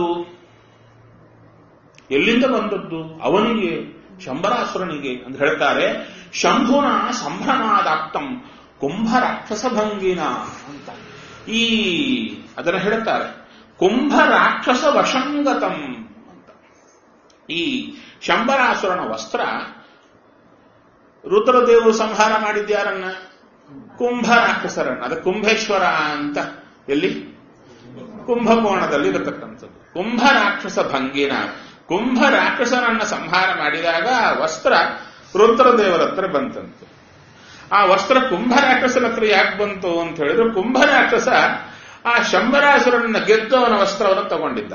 ಎಲ್ಲಿಂದ ಬಂದದ್ದು ಅವನಿಗೆ ಶಂಬರಾಸುರನಿಗೆ ಅಂತ ಹೇಳ್ತಾರೆ ಶಂಭುನ ಸಂಭ್ರಮಾದಾಕ್ತಂ ಕುಂಭ ರಾಕ್ಷಸ ಭಂಗಿನ ಅಂತ ಈ ಅದನ್ನು ಹೇಳ್ತಾರೆ ಕುಂಭ ರಾಕ್ಷಸ ವಶಂಗತಂ ಅಂತ ಈ ಶಂಬರಾಸುರನ ವಸ್ತ್ರ ರುದ್ರದೇವರು ಸಂಹಾರ ಮಾಡಿದ್ಯಾರನ್ನ ಕುಂಭ ರಾಕ್ಷಸರನ್ನ ಅದು ಕುಂಭೇಶ್ವರ ಅಂತ ಎಲ್ಲಿ ಕುಂಭಕೋಣದಲ್ಲಿ ಇರತಕ್ಕಂಥದ್ದು ಕುಂಭ ರಾಕ್ಷಸ ಭಂಗಿನ ಕುಂಭ ರಾಕ್ಷಸನನ್ನ ಸಂಹಾರ ಮಾಡಿದಾಗ ಆ ವಸ್ತ್ರ ರುದ್ರದೇವರ ಹತ್ರ ಬಂತಂತೆ ಆ ವಸ್ತ್ರ ಕುಂಭ ರಾಕ್ಷಸನ ಹತ್ರ ಯಾಕೆ ಬಂತು ಅಂತ ಹೇಳಿದ್ರೆ ಕುಂಭ ರಾಕ್ಷಸ ಆ ಶಂಬರಾಸುರನನ್ನ ಗೆದ್ದು ಅವನ ವಸ್ತ್ರವನ್ನು ತಗೊಂಡಿದ್ದ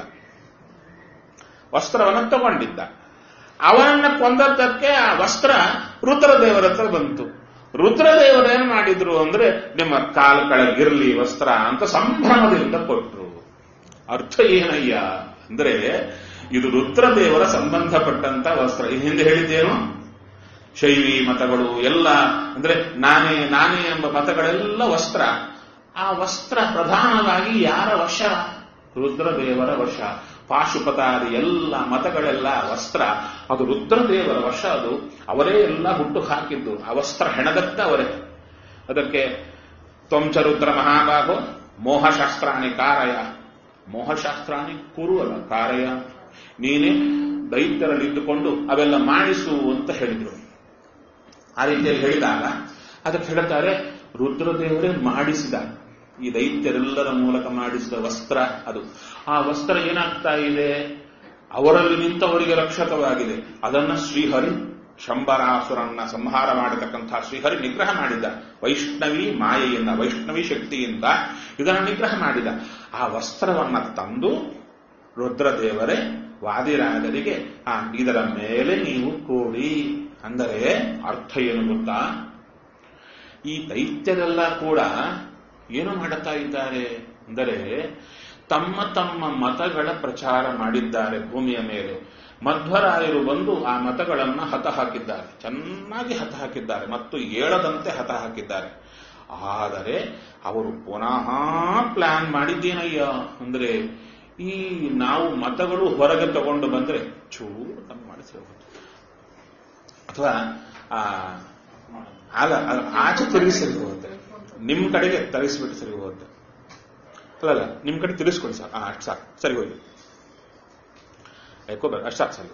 ವಸ್ತ್ರವನ್ನು ತಗೊಂಡಿದ್ದ ಅವನನ್ನ ಕೊಂದದ್ದಕ್ಕೆ ಆ ವಸ್ತ್ರ ರುದ್ರದೇವರ ಹತ್ರ ಬಂತು ರುದ್ರದೇವರೇನು ಮಾಡಿದ್ರು ಅಂದ್ರೆ ನಿಮ್ಮ ಕಾಲು ಕೆಳಗಿರ್ಲಿ ವಸ್ತ್ರ ಅಂತ ಸಂಭ್ರಮದಿಂದ ಕೊಟ್ರು ಅರ್ಥ ಏನಯ್ಯ ಅಂದ್ರೆ ಇದು ರುದ್ರದೇವರ ಸಂಬಂಧಪಟ್ಟಂತ ವಸ್ತ್ರ ಈ ಹಿಂದೆ ಹೇಳಿದ್ದೇನು ಶೈವಿ ಮತಗಳು ಎಲ್ಲ ಅಂದ್ರೆ ನಾನೇ ನಾನೇ ಎಂಬ ಮತಗಳೆಲ್ಲ ವಸ್ತ್ರ ಆ ವಸ್ತ್ರ ಪ್ರಧಾನವಾಗಿ ಯಾರ ವಶ ರುದ್ರದೇವರ ವಶ ಪಾಶುಪತಾದಿ ಎಲ್ಲ ಮತಗಳೆಲ್ಲ ವಸ್ತ್ರ ಅದು ರುದ್ರದೇವರ ವಶ ಅದು ಅವರೇ ಎಲ್ಲ ಹುಟ್ಟು ಹಾಕಿದ್ದು ಆ ವಸ್ತ್ರ ಹೆಣದತ್ತ ಅವರೇ ಅದಕ್ಕೆ ತ್ವಂಚ ರುದ್ರ ಮಹಾಬಾಹು ಮೋಹಶಾಸ್ತ್ರಾಣಿ ಕಾರಯ ಮೋಹಶಾಸ್ತ್ರಾಣಿ ಕುರುವಲ್ಲ ಕಾರಯ ನೀನೇ ದೈತ್ಯರಲ್ಲಿ ಇದ್ದುಕೊಂಡು ಅವೆಲ್ಲ ಮಾಡಿಸು ಅಂತ ಹೇಳಿದ್ರು ಆ ರೀತಿಯಲ್ಲಿ ಹೇಳಿದಾಗ ಅದಕ್ಕೆ ಹೇಳ್ತಾರೆ ರುದ್ರದೇವರೇ ಮಾಡಿಸಿದ ಈ ದೈತ್ಯರೆಲ್ಲರ ಮೂಲಕ ಮಾಡಿಸಿದ ವಸ್ತ್ರ ಅದು ಆ ವಸ್ತ್ರ ಏನಾಗ್ತಾ ಇದೆ ಅವರಲ್ಲಿ ನಿಂತವರಿಗೆ ರಕ್ಷಕವಾಗಿದೆ ಅದನ್ನ ಶ್ರೀಹರಿ ಶಂಬರಾಸುರನ್ನ ಸಂಹಾರ ಮಾಡತಕ್ಕಂತಹ ಶ್ರೀಹರಿ ನಿಗ್ರಹ ಮಾಡಿದ ವೈಷ್ಣವಿ ಮಾಯೆಯಿಂದ ವೈಷ್ಣವಿ ಶಕ್ತಿಯಿಂದ ಇದನ್ನು ನಿಗ್ರಹ ಮಾಡಿದ ಆ ವಸ್ತ್ರವನ್ನ ತಂದು ರುದ್ರದೇವರೇ ವಾದಿರಾಜರಿಗೆ ಆ ಇದರ ಮೇಲೆ ನೀವು ಕೂಡಿ ಅಂದರೆ ಅರ್ಥ ಏನು ಗೊತ್ತಾ ಈ ದೈತ್ಯರೆಲ್ಲ ಕೂಡ ಏನು ಮಾಡುತ್ತಾ ಇದ್ದಾರೆ ಅಂದರೆ ತಮ್ಮ ತಮ್ಮ ಮತಗಳ ಪ್ರಚಾರ ಮಾಡಿದ್ದಾರೆ ಭೂಮಿಯ ಮೇಲೆ ಮಧ್ವರಾಯರು ಬಂದು ಆ ಮತಗಳನ್ನು ಹತ ಹಾಕಿದ್ದಾರೆ ಚೆನ್ನಾಗಿ ಹತ ಹಾಕಿದ್ದಾರೆ ಮತ್ತು ಏಳದಂತೆ ಹತ ಹಾಕಿದ್ದಾರೆ ಆದರೆ ಅವರು ಪುನಃ ಪ್ಲಾನ್ ಮಾಡಿದ್ದೇನಯ್ಯ ಅಂದ್ರೆ ಈ ನಾವು ಮತಗಳು ಹೊರಗೆ ತಗೊಂಡು ಬಂದ್ರೆ ಚೂರು ಕಮ್ಮಿ ಮಾಡಿಸಿ ಅಥವಾ ಆ ಆಗ ಅದು ಆಚೆ ತಿರುಗಿ ಸರಿ ಹೋಗುತ್ತೆ ನಿಮ್ ಕಡೆಗೆ ತರಿಸ್ಬಿಟ್ಟು ಸರಿ ಹೋಗುತ್ತೆ ಅಲ್ಲಲ್ಲ ನಿಮ್ ಕಡೆ ತಿರುಗಿಸ್ಕೊಳ್ಳಿ ಸಾಕು ಹಾ ಅಷ್ಟು ಸಾಕು ಸರಿ ಹೋಗಿ ಯಾಕೋ ಬೇಡ ಅಷ್ಟು ಸಾಕು ಸರಿ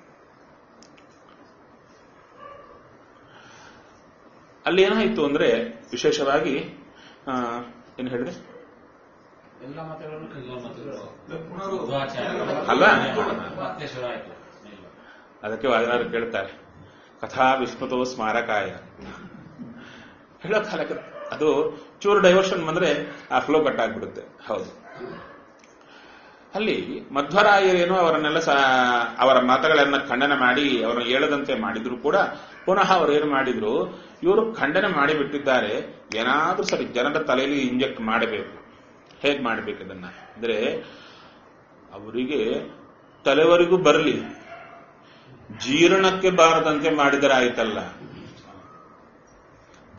ಅಲ್ಲಿ ಏನಾಯ್ತು ಅಂದ್ರೆ ವಿಶೇಷವಾಗಿ ಆ, ಏನು ಹೇಳಿದೆ ಎಲ್ಲ ಮತಗಳನ್ನು ಎಲ್ಲ ಮತಗಳು ಅಲ್ವಾ? ಮತ್ತೆ ಶುರು ಆಯ್ತು ಅದಕ್ಕೆ ವಾದಿನಾರು ಕೇಳ್ತಾರೆ ಕಥಾ ವಿಸ್ಮೃತೋ ಸ್ಮಾರಕಾಯ ಹೇಳೋ ಕಾಲಕ್ಕೆ ಅದು ಚೂರು ಡೈವರ್ಷನ್ ಬಂದ್ರೆ ಆ ಫ್ಲೋ ಕಟ್ ಆಗ್ಬಿಡುತ್ತೆ ಹೌದು ಅಲ್ಲಿ ಮಧ್ವರಾಯರೇನು ಅವರನ್ನೆಲ್ಲ ಸ ಅವರ ಮಾತುಗಳನ್ನ ಖಂಡನೆ ಮಾಡಿ ಅವರನ್ನು ಹೇಳದಂತೆ ಮಾಡಿದ್ರು ಕೂಡ ಪುನಃ ಅವರು ಏನು ಮಾಡಿದ್ರು ಇವರು ಖಂಡನೆ ಮಾಡಿಬಿಟ್ಟಿದ್ದಾರೆ ಏನಾದ್ರೂ ಸರಿ ಜನರ ತಲೆಯಲ್ಲಿ ಇಂಜೆಕ್ಟ್ ಮಾಡಬೇಕು ಹೇಗೆ ಮಾಡಬೇಕು ಇದನ್ನ ಅಂದ್ರೆ ಅವರಿಗೆ ತಲೆವರೆಗೂ ಬರಲಿ ಜೀರ್ಣಕ್ಕೆ ಬಾರದಂತೆ ಮಾಡಿದರೆ ಆಯ್ತಲ್ಲ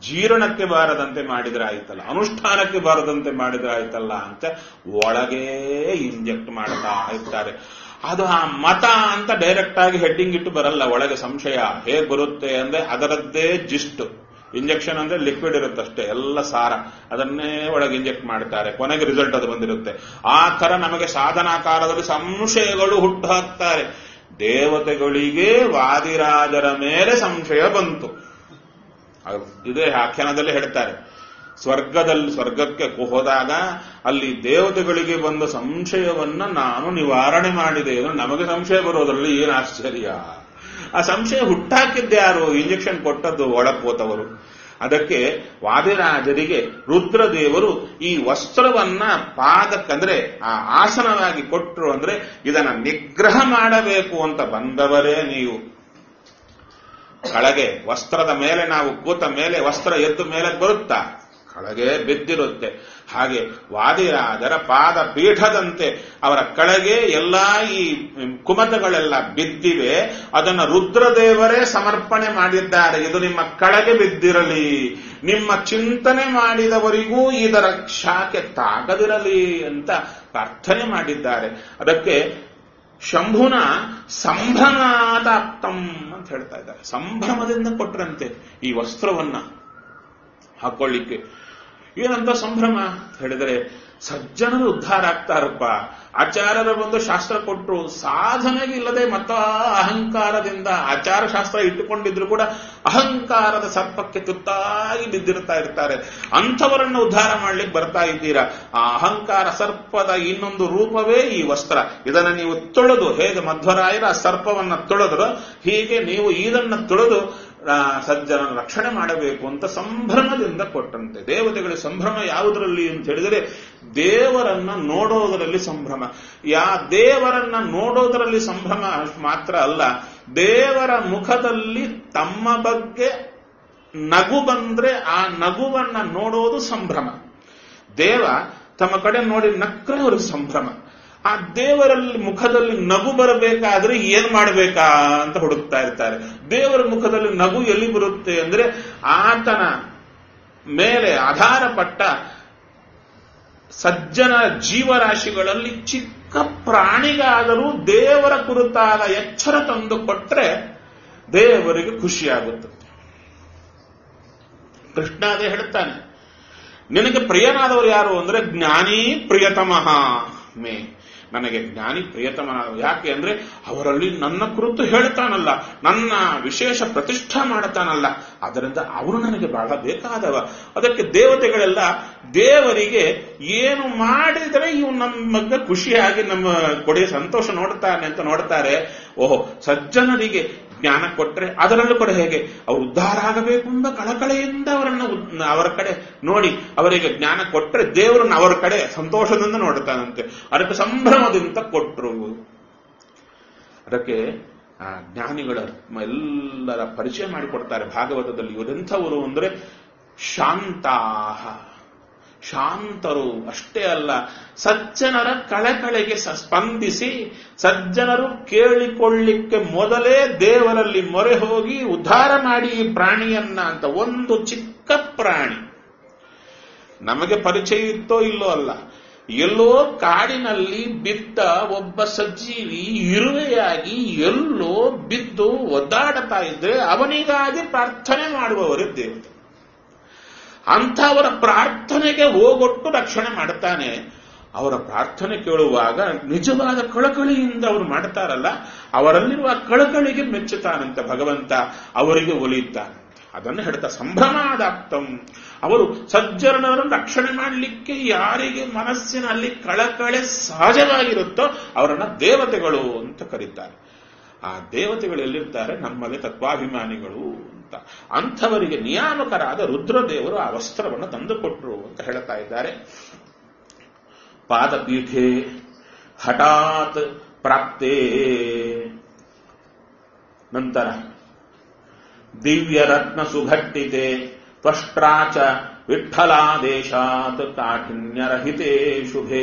ಜೀರ್ಣಕ್ಕೆ ಬಾರದಂತೆ ಮಾಡಿದ್ರೆ ಆಯ್ತಲ್ಲ ಅನುಷ್ಠಾನಕ್ಕೆ ಬಾರದಂತೆ ಮಾಡಿದ್ರೆ ಆಯ್ತಲ್ಲ ಅಂತ ಒಳಗೇ ಇಂಜೆಕ್ಟ್ ಮಾಡ್ತಾ ಇರ್ತಾರೆ ಅದು ಆ ಮತ ಅಂತ ಡೈರೆಕ್ಟ್ ಆಗಿ ಹೆಡ್ಡಿಂಗ್ ಇಟ್ಟು ಬರಲ್ಲ ಒಳಗೆ ಸಂಶಯ ಹೇಗೆ ಬರುತ್ತೆ ಅಂದ್ರೆ ಅದರದ್ದೇ ಜಿಸ್ಟ್ ಇಂಜೆಕ್ಷನ್ ಅಂದ್ರೆ ಲಿಕ್ವಿಡ್ ಇರುತ್ತಷ್ಟೇ ಎಲ್ಲ ಸಾರ ಅದನ್ನೇ ಒಳಗೆ ಇಂಜೆಕ್ಟ್ ಮಾಡ್ತಾರೆ ಕೊನೆಗೆ ರಿಸಲ್ಟ್ ಅದು ಬಂದಿರುತ್ತೆ ಆ ತರ ನಮಗೆ ಸಾಧನಾಕಾರದಲ್ಲಿ ಸಂಶಯಗಳು ಹುಟ್ಟು ಹಾಕ್ತಾರೆ ದೇವತೆಗಳಿಗೆ ವಾದಿರಾಜರ ಮೇಲೆ ಸಂಶಯ ಬಂತು ಅದು ಇದೇ ಆಖ್ಯಾನದಲ್ಲಿ ಹೇಳ್ತಾರೆ ಸ್ವರ್ಗದಲ್ಲಿ ಸ್ವರ್ಗಕ್ಕೆ ಹೋದಾಗ ಅಲ್ಲಿ ದೇವತೆಗಳಿಗೆ ಬಂದ ಸಂಶಯವನ್ನ ನಾನು ನಿವಾರಣೆ ಮಾಡಿದೆ ಅಂದ್ರೆ ನಮಗೆ ಸಂಶಯ ಬರೋದ್ರಲ್ಲಿ ಏನು ಆಶ್ಚರ್ಯ ಆ ಸಂಶಯ ಹುಟ್ಟಾಕಿದ್ದ್ಯಾರು ಇಂಜೆಕ್ಷನ್ ಕೊಟ್ಟದ್ದು ಒಳಗ್ ಹೋತವರು ಅದಕ್ಕೆ ವಾದಿರಾಜರಿಗೆ ರುದ್ರದೇವರು ಈ ವಸ್ತ್ರವನ್ನ ಪಾದಕ್ಕಂದ್ರೆ ಆ ಆಸನವಾಗಿ ಕೊಟ್ಟರು ಅಂದ್ರೆ ಇದನ್ನ ನಿಗ್ರಹ ಮಾಡಬೇಕು ಅಂತ ಬಂದವರೇ ನೀವು ಕೆಳಗೆ ವಸ್ತ್ರದ ಮೇಲೆ ನಾವು ಕೂತ ಮೇಲೆ ವಸ್ತ್ರ ಎದ್ದು ಮೇಲೆ ಬರುತ್ತಾ ಕೆಳಗೆ ಬಿದ್ದಿರುತ್ತೆ ಹಾಗೆ ವಾದಿರಾಜರ ಪಾದ ಪೀಠದಂತೆ ಅವರ ಕೆಳಗೆ ಎಲ್ಲಾ ಈ ಕುಮತಗಳೆಲ್ಲ ಬಿದ್ದಿವೆ ಅದನ್ನು ರುದ್ರದೇವರೇ ಸಮರ್ಪಣೆ ಮಾಡಿದ್ದಾರೆ ಇದು ನಿಮ್ಮ ಕೆಳಗೆ ಬಿದ್ದಿರಲಿ ನಿಮ್ಮ ಚಿಂತನೆ ಮಾಡಿದವರಿಗೂ ಇದರ ಶಾಖೆ ತಾಗದಿರಲಿ ಅಂತ ಪ್ರಾರ್ಥನೆ ಮಾಡಿದ್ದಾರೆ ಅದಕ್ಕೆ ಶಂಭುನ ಸಂಭ್ರಮಾದಾಪ್ತಂ ಅಂತ ಹೇಳ್ತಾ ಇದ್ದಾರೆ ಸಂಭ್ರಮದಿಂದ ಕೊಟ್ರಂತೆ ಈ ವಸ್ತ್ರವನ್ನ ಹಾಕೊಳ್ಳಿಕ್ಕೆ ಏನಂತ ಸಂಭ್ರಮ ಹೇಳಿದರೆ ಸಜ್ಜನರು ಉದ್ಧಾರ ಆಗ್ತಾರಪ್ಪ ಆಚಾರ್ಯರ ಬಂದು ಶಾಸ್ತ್ರ ಕೊಟ್ಟರು ಸಾಧನೆಗೆ ಇಲ್ಲದೆ ಮತ ಅಹಂಕಾರದಿಂದ ಆಚಾರ ಶಾಸ್ತ್ರ ಇಟ್ಟುಕೊಂಡಿದ್ರು ಕೂಡ ಅಹಂಕಾರದ ಸರ್ಪಕ್ಕೆ ತುತ್ತಾಗಿ ಬಿದ್ದಿರ್ತಾ ಇರ್ತಾರೆ ಅಂಥವರನ್ನು ಉದ್ಧಾರ ಮಾಡ್ಲಿಕ್ಕೆ ಬರ್ತಾ ಇದ್ದೀರಾ ಆ ಅಹಂಕಾರ ಸರ್ಪದ ಇನ್ನೊಂದು ರೂಪವೇ ಈ ವಸ್ತ್ರ ಇದನ್ನು ನೀವು ತುಳಿದು ಹೇಗೆ ಮಧ್ವರಾಯರ ಆ ಸರ್ಪವನ್ನ ತುಳಿದ್ರು ಹೀಗೆ ನೀವು ಇದನ್ನ ತುಳಿದು ಸಜ್ಜನ ರಕ್ಷಣೆ ಮಾಡಬೇಕು ಅಂತ ಸಂಭ್ರಮದಿಂದ ಕೊಟ್ಟಂತೆ ದೇವತೆಗಳ ಸಂಭ್ರಮ ಯಾವುದರಲ್ಲಿ ಅಂತ ಹೇಳಿದರೆ ದೇವರನ್ನ ನೋಡೋದರಲ್ಲಿ ಸಂಭ್ರಮ ಯಾ ದೇವರನ್ನ ನೋಡೋದರಲ್ಲಿ ಸಂಭ್ರಮ ಮಾತ್ರ ಅಲ್ಲ ದೇವರ ಮುಖದಲ್ಲಿ ತಮ್ಮ ಬಗ್ಗೆ ನಗು ಬಂದ್ರೆ ಆ ನಗುವನ್ನ ನೋಡೋದು ಸಂಭ್ರಮ ದೇವ ತಮ್ಮ ಕಡೆ ನೋಡಿ ನಕ್ರೆ ಅವ್ರಿಗೆ ಸಂಭ್ರಮ ಆ ದೇವರಲ್ಲಿ ಮುಖದಲ್ಲಿ ನಗು ಬರಬೇಕಾದ್ರೆ ಏನ್ ಮಾಡಬೇಕಾ ಅಂತ ಹುಡುಕ್ತಾ ಇರ್ತಾರೆ ದೇವರ ಮುಖದಲ್ಲಿ ನಗು ಎಲ್ಲಿ ಬರುತ್ತೆ ಅಂದ್ರೆ ಆತನ ಮೇಲೆ ಆಧಾರ ಪಟ್ಟ ಸಜ್ಜನ ಜೀವರಾಶಿಗಳಲ್ಲಿ ಚಿಕ್ಕ ಪ್ರಾಣಿಗಾದರೂ ದೇವರ ಕುರಿತಾದ ಎಚ್ಚರ ತಂದು ಕೊಟ್ರೆ ದೇವರಿಗೆ ಖುಷಿಯಾಗುತ್ತದೆ ಕೃಷ್ಣ ಅದೇ ಹೇಳ್ತಾನೆ ನಿನಗೆ ಪ್ರಿಯನಾದವರು ಯಾರು ಅಂದ್ರೆ ಜ್ಞಾನಿ ಪ್ರಿಯತಮಃ ಮೇ ನನಗೆ ಜ್ಞಾನಿ ಪ್ರಿಯತಮನಾದ ಯಾಕೆ ಅಂದ್ರೆ ಅವರಲ್ಲಿ ನನ್ನ ಕುರಿತು ಹೇಳ್ತಾನಲ್ಲ ನನ್ನ ವಿಶೇಷ ಪ್ರತಿಷ್ಠಾ ಮಾಡ್ತಾನಲ್ಲ ಅದರಿಂದ ಅವರು ನನಗೆ ಬಹಳ ಬೇಕಾದವ ಅದಕ್ಕೆ ದೇವತೆಗಳೆಲ್ಲ ದೇವರಿಗೆ ಏನು ಮಾಡಿದರೆ ಇವು ನಮ್ಮ ಬಗ್ಗೆ ಖುಷಿಯಾಗಿ ನಮ್ಮ ಕೊಡಿ ಸಂತೋಷ ನೋಡ್ತಾನೆ ಅಂತ ನೋಡ್ತಾರೆ ಓಹೋ ಸಜ್ಜನರಿಗೆ ಜ್ಞಾನ ಕೊಟ್ಟರೆ ಅದರಲ್ಲೂ ಕೂಡ ಹೇಗೆ ಅವರು ಉದ್ಧಾರ ಆಗಬೇಕು ಎಂಬ ಕಳಕಳೆಯಿಂದ ಅವರನ್ನು ಅವರ ಕಡೆ ನೋಡಿ ಅವರಿಗೆ ಜ್ಞಾನ ಕೊಟ್ಟರೆ ದೇವರನ್ನು ಅವರ ಕಡೆ ಸಂತೋಷದಿಂದ ನೋಡ್ತಾನಂತೆ ಅದಕ್ಕೆ ಸಂಭ್ರಮದಿಂದ ಕೊಟ್ಟರು ಅದಕ್ಕೆ ಆ ಜ್ಞಾನಿಗಳ ಎಲ್ಲರ ಪರಿಚಯ ಮಾಡಿಕೊಡ್ತಾರೆ ಭಾಗವತದಲ್ಲಿ ಇವರೆಂಥವರು ಅಂದ್ರೆ ಶಾಂತಾಹ ಶಾಂತರು ಅಷ್ಟೇ ಅಲ್ಲ ಸಜ್ಜನರ ಕಳಕಳೆಗೆ ಸ್ಪಂದಿಸಿ ಸಜ್ಜನರು ಕೇಳಿಕೊಳ್ಳಿಕ್ಕೆ ಮೊದಲೇ ದೇವರಲ್ಲಿ ಮೊರೆ ಹೋಗಿ ಉದ್ಧಾರ ಮಾಡಿ ಈ ಪ್ರಾಣಿಯನ್ನ ಅಂತ ಒಂದು ಚಿಕ್ಕ ಪ್ರಾಣಿ ನಮಗೆ ಪರಿಚಯ ಇತ್ತೋ ಇಲ್ಲೋ ಅಲ್ಲ ಎಲ್ಲೋ ಕಾಡಿನಲ್ಲಿ ಬಿದ್ದ ಒಬ್ಬ ಸಜ್ಜೀವಿ ಇರುವೆಯಾಗಿ ಎಲ್ಲೋ ಬಿದ್ದು ಒದ್ದಾಡ್ತಾ ಇದ್ರೆ ಅವನಿಗಾಗಿ ಪ್ರಾರ್ಥನೆ ಮಾಡುವವರೇ ದೇವತೆ ಅಂಥವರ ಪ್ರಾರ್ಥನೆಗೆ ಹೋಗೊಟ್ಟು ರಕ್ಷಣೆ ಮಾಡ್ತಾನೆ ಅವರ ಪ್ರಾರ್ಥನೆ ಕೇಳುವಾಗ ನಿಜವಾದ ಕಳಕಳಿಯಿಂದ ಅವರು ಮಾಡ್ತಾರಲ್ಲ ಅವರಲ್ಲಿರುವ ಕಳಕಳಿಗೆ ಮೆಚ್ಚುತ್ತಾನಂತ ಭಗವಂತ ಅವರಿಗೆ ಒಲಿಯುತ್ತಾನೆ ಅದನ್ನು ಹೇಳ್ತಾ ಸಂಭ್ರಮಾದಾಪ್ತಂ ಅವರು ಸಜ್ಜನರನ್ನು ರಕ್ಷಣೆ ಮಾಡಲಿಕ್ಕೆ ಯಾರಿಗೆ ಮನಸ್ಸಿನಲ್ಲಿ ಕಳಕಳೆ ಸಹಜವಾಗಿರುತ್ತೋ ಅವರನ್ನ ದೇವತೆಗಳು ಅಂತ ಕರೀತಾರೆ ಆ ದೇವತೆಗಳು ಎಲ್ಲಿರ್ತಾರೆ ನಮ್ಮಲ್ಲಿ ತತ್ವಾಭಿಮಾನಿಗಳು ಅಂತ ಅಂಥವರಿಗೆ ನಿಯಾಮಕರಾದ ರುದ್ರದೇವರು ಆ ವಸ್ತ್ರವನ್ನು ತಂದುಕೊಟ್ರು ಅಂತ ಹೇಳ್ತಾ ಇದ್ದಾರೆ ಪಾದಪೀಠೆ ಹಠಾತ್ ಪ್ರಾಪ್ತೇ ನಂತರ ದಿವ್ಯ ರತ್ನ ಸುಘಟ್ಟಿತೆ ತ್ವಷ್ಟ್ರಾಚ ವಿಠಲಾದೇಶಾತ್ ಕಾಠಿಣ್ಯರಹಿತೆ ಶುಭೇ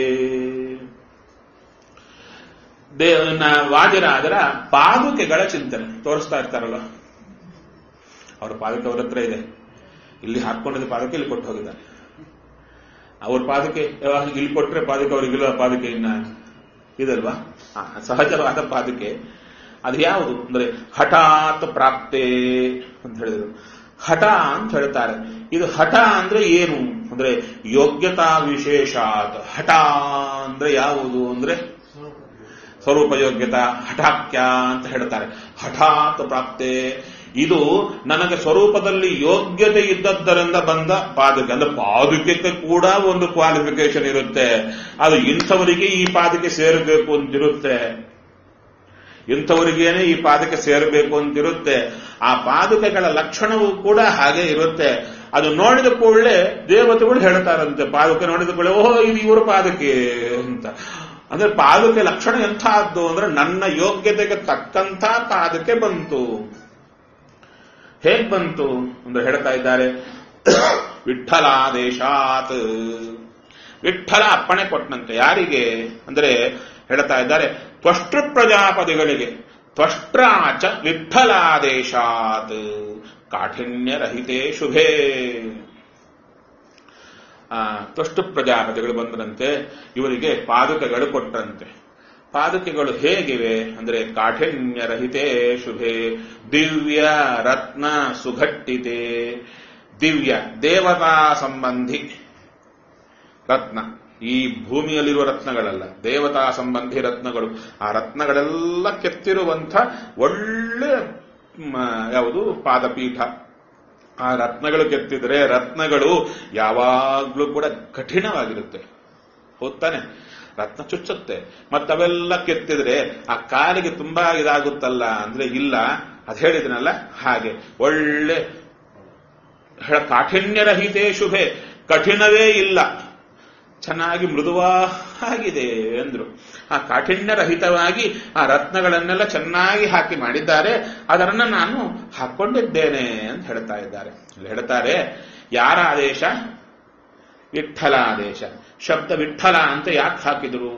ದೇವನ ವಾದಿರಾಜರ ಪಾದುಕೆಗಳ ಚಿಂತನೆ ತೋರಿಸ್ತಾ ಇರ್ತಾರಲ್ಲ ಅವರ ಪಾದುಕೆ ಅವರ ಹತ್ರ ಇದೆ ಇಲ್ಲಿ ಹಾಕೊಂಡಿದ್ದ ಪಾದಕ್ಕೆ ಇಲ್ಲಿ ಕೊಟ್ಟು ಹೋಗಿದ್ದಾರೆ ಅವ್ರ ಪಾದಕ್ಕೆ ಯಾವಾಗ ಇಲ್ಲಿ ಕೊಟ್ರೆ ಪಾದಕ್ಕೆ ಅವ್ರಿಗಿಲ್ಲ ಪಾದಕ್ಕೆ ಇನ್ನ ಇದಲ್ವಾ ಆ, ಸಹಜವಾದ ಪಾದಕ್ಕೆ ಅದು ಯಾವುದು ಅಂದ್ರೆ ಹಠಾತ್ ಪ್ರಾಪ್ತೆ ಅಂತ ಹೇಳಿದ್ರು ಹಠ ಅಂತ ಹೇಳ್ತಾರೆ ಇದು ಹಠ ಅಂದ್ರೆ ಏನು ಅಂದ್ರೆ ಯೋಗ್ಯತಾ ವಿಶೇಷಾತ್ ಹಠ ಅಂದ್ರೆ ಯಾವುದು ಅಂದ್ರೆ ಸ್ವರೂಪ ಯೋಗ್ಯತಾ ಹಠಾಕ್ಯ ಅಂತ ಹೇಳ್ತಾರೆ ಹಠಾತ್ ಪ್ರಾಪ್ತೆ ಇದು ನನಗೆ ಸ್ವರೂಪದಲ್ಲಿ ಯೋಗ್ಯತೆ ಇದ್ದದ್ದರಿಂದ ಬಂದ ಪಾದಕೆ ಅಂದ್ರೆ ಪಾದಕಕ್ಕೆ ಕೂಡ ಒಂದು ಕ್ವಾಲಿಫಿಕೇಶನ್ ಇರುತ್ತೆ ಅದು ಇಂಥವರಿಗೆ ಈ ಪಾದಕೆ ಸೇರಬೇಕು ಅಂತಿರುತ್ತೆ ಇಂಥವರಿಗೇನೆ ಈ ಪಾದಕ್ಕೆ ಸೇರಬೇಕು ಅಂತಿರುತ್ತೆ ಆ ಪಾದುಕೆಗಳ ಲಕ್ಷಣವೂ ಕೂಡ ಹಾಗೆ ಇರುತ್ತೆ ಅದು ನೋಡಿದ ಕೂಡಲೇ ದೇವತೆಗಳು ಹೇಳ್ತಾರಂತೆ ಪಾದುಕೆ ನೋಡಿದ ಕೂಡಲೇ ಓಹೋ ಇದು ಇವರು ಪಾದಕೆ ಅಂತ ಅಂದ್ರೆ ಪಾದುಕೆ ಲಕ್ಷಣ ಎಂಥದ್ದು ಅಂದ್ರೆ ನನ್ನ ಯೋಗ್ಯತೆಗೆ ತಕ್ಕಂಥ ಪಾದಕೆ ಬಂತು ಹೇಗ್ ಬಂತು ಅಂದ್ರೆ ಹೇಳ್ತಾ ಇದ್ದಾರೆ ವಿಠಲಾದೇಶಾತ್ ವಿಠಲ ಅಪ್ಪಣೆ ಕೊಟ್ಟನಂತೆ ಯಾರಿಗೆ ಅಂದ್ರೆ ಹೇಳ್ತಾ ಇದ್ದಾರೆ ತ್ವಷ್ಟೃ ಪ್ರಜಾಪತಿಗಳಿಗೆ ತ್ವಷ್ಟ್ರಾಚ ವಿಠಲಾದೇಶಾತ್ ಕಾಠಿಣ್ಯರಹಿತೆ ಶುಭೇ ಆ, ತ್ವಷ್ಟು ಪ್ರಜಾಪತಿಗಳು ಬಂದರಂತೆ ಇವರಿಗೆ ಪಾದುಕೆಗಳು ಕೊಟ್ಟಂತೆ ಪಾದುಕೆಗಳು ಹೇಗಿವೆ ಅಂದ್ರೆ ಕಾಠಿಣ್ಯರಹಿತೆ ಶುಭೆ ದಿವ್ಯ ರತ್ನ ಸುಘಟ್ಟಿತೆ ದಿವ್ಯ ದೇವತಾ ಸಂಬಂಧಿ ರತ್ನ ಈ ಭೂಮಿಯಲ್ಲಿರುವ ರತ್ನಗಳಲ್ಲ ದೇವತಾ ಸಂಬಂಧಿ ರತ್ನಗಳು ಆ ರತ್ನಗಳೆಲ್ಲ ಕೆತ್ತಿರುವಂಥ ಒಳ್ಳೆ ಮ, ಯಾವುದು ಪಾದಪೀಠ ಆ ರತ್ನಗಳು ಕೆತ್ತಿದ್ರೆ ರತ್ನಗಳು ಯಾವಾಗ್ಲೂ ಕೂಡ ಕಠಿಣವಾಗಿರುತ್ತೆ ಹೋಗ್ತಾನೆ ರತ್ನ ಚುಚ್ಚುತ್ತೆ ಮತ್ತವೆಲ್ಲ ಕೆತ್ತಿದ್ರೆ ಆ ಕಾಲಿಗೆ ತುಂಬಾ ಇದಾಗುತ್ತಲ್ಲ ಅಂದ್ರೆ ಇಲ್ಲ ಅದ್ ಹೇಳಿದ್ನಲ್ಲ ಹಾಗೆ ಒಳ್ಳೆ ಹೇಳ ಕಾಠಿಣ್ಯರಹಿತೆ ಶುಭೆ ಕಠಿಣವೇ ಇಲ್ಲ ಚೆನ್ನಾಗಿ ಮೃದುವಾಗಿದೆ ಅಂದ್ರು ಆ ಕಾಠಿಣ್ಯರಹಿತವಾಗಿ ಆ ರತ್ನಗಳನ್ನೆಲ್ಲ ಚೆನ್ನಾಗಿ ಹಾಕಿ ಮಾಡಿದ್ದಾರೆ ಅದನ್ನ ನಾನು ಹಾಕೊಂಡಿದ್ದೇನೆ ಅಂತ ಹೇಳ್ತಾ ಇದ್ದಾರೆ ಇಲ್ಲಿ ಹೇಳ್ತಾರೆ ಯಾರ ಆದೇಶ ವಿಠಲ ಆದೇಶ ಶಬ್ದ ವಿಠಲ ಅಂತ ಯಾಕೆ ಹಾಕಿದ್ರು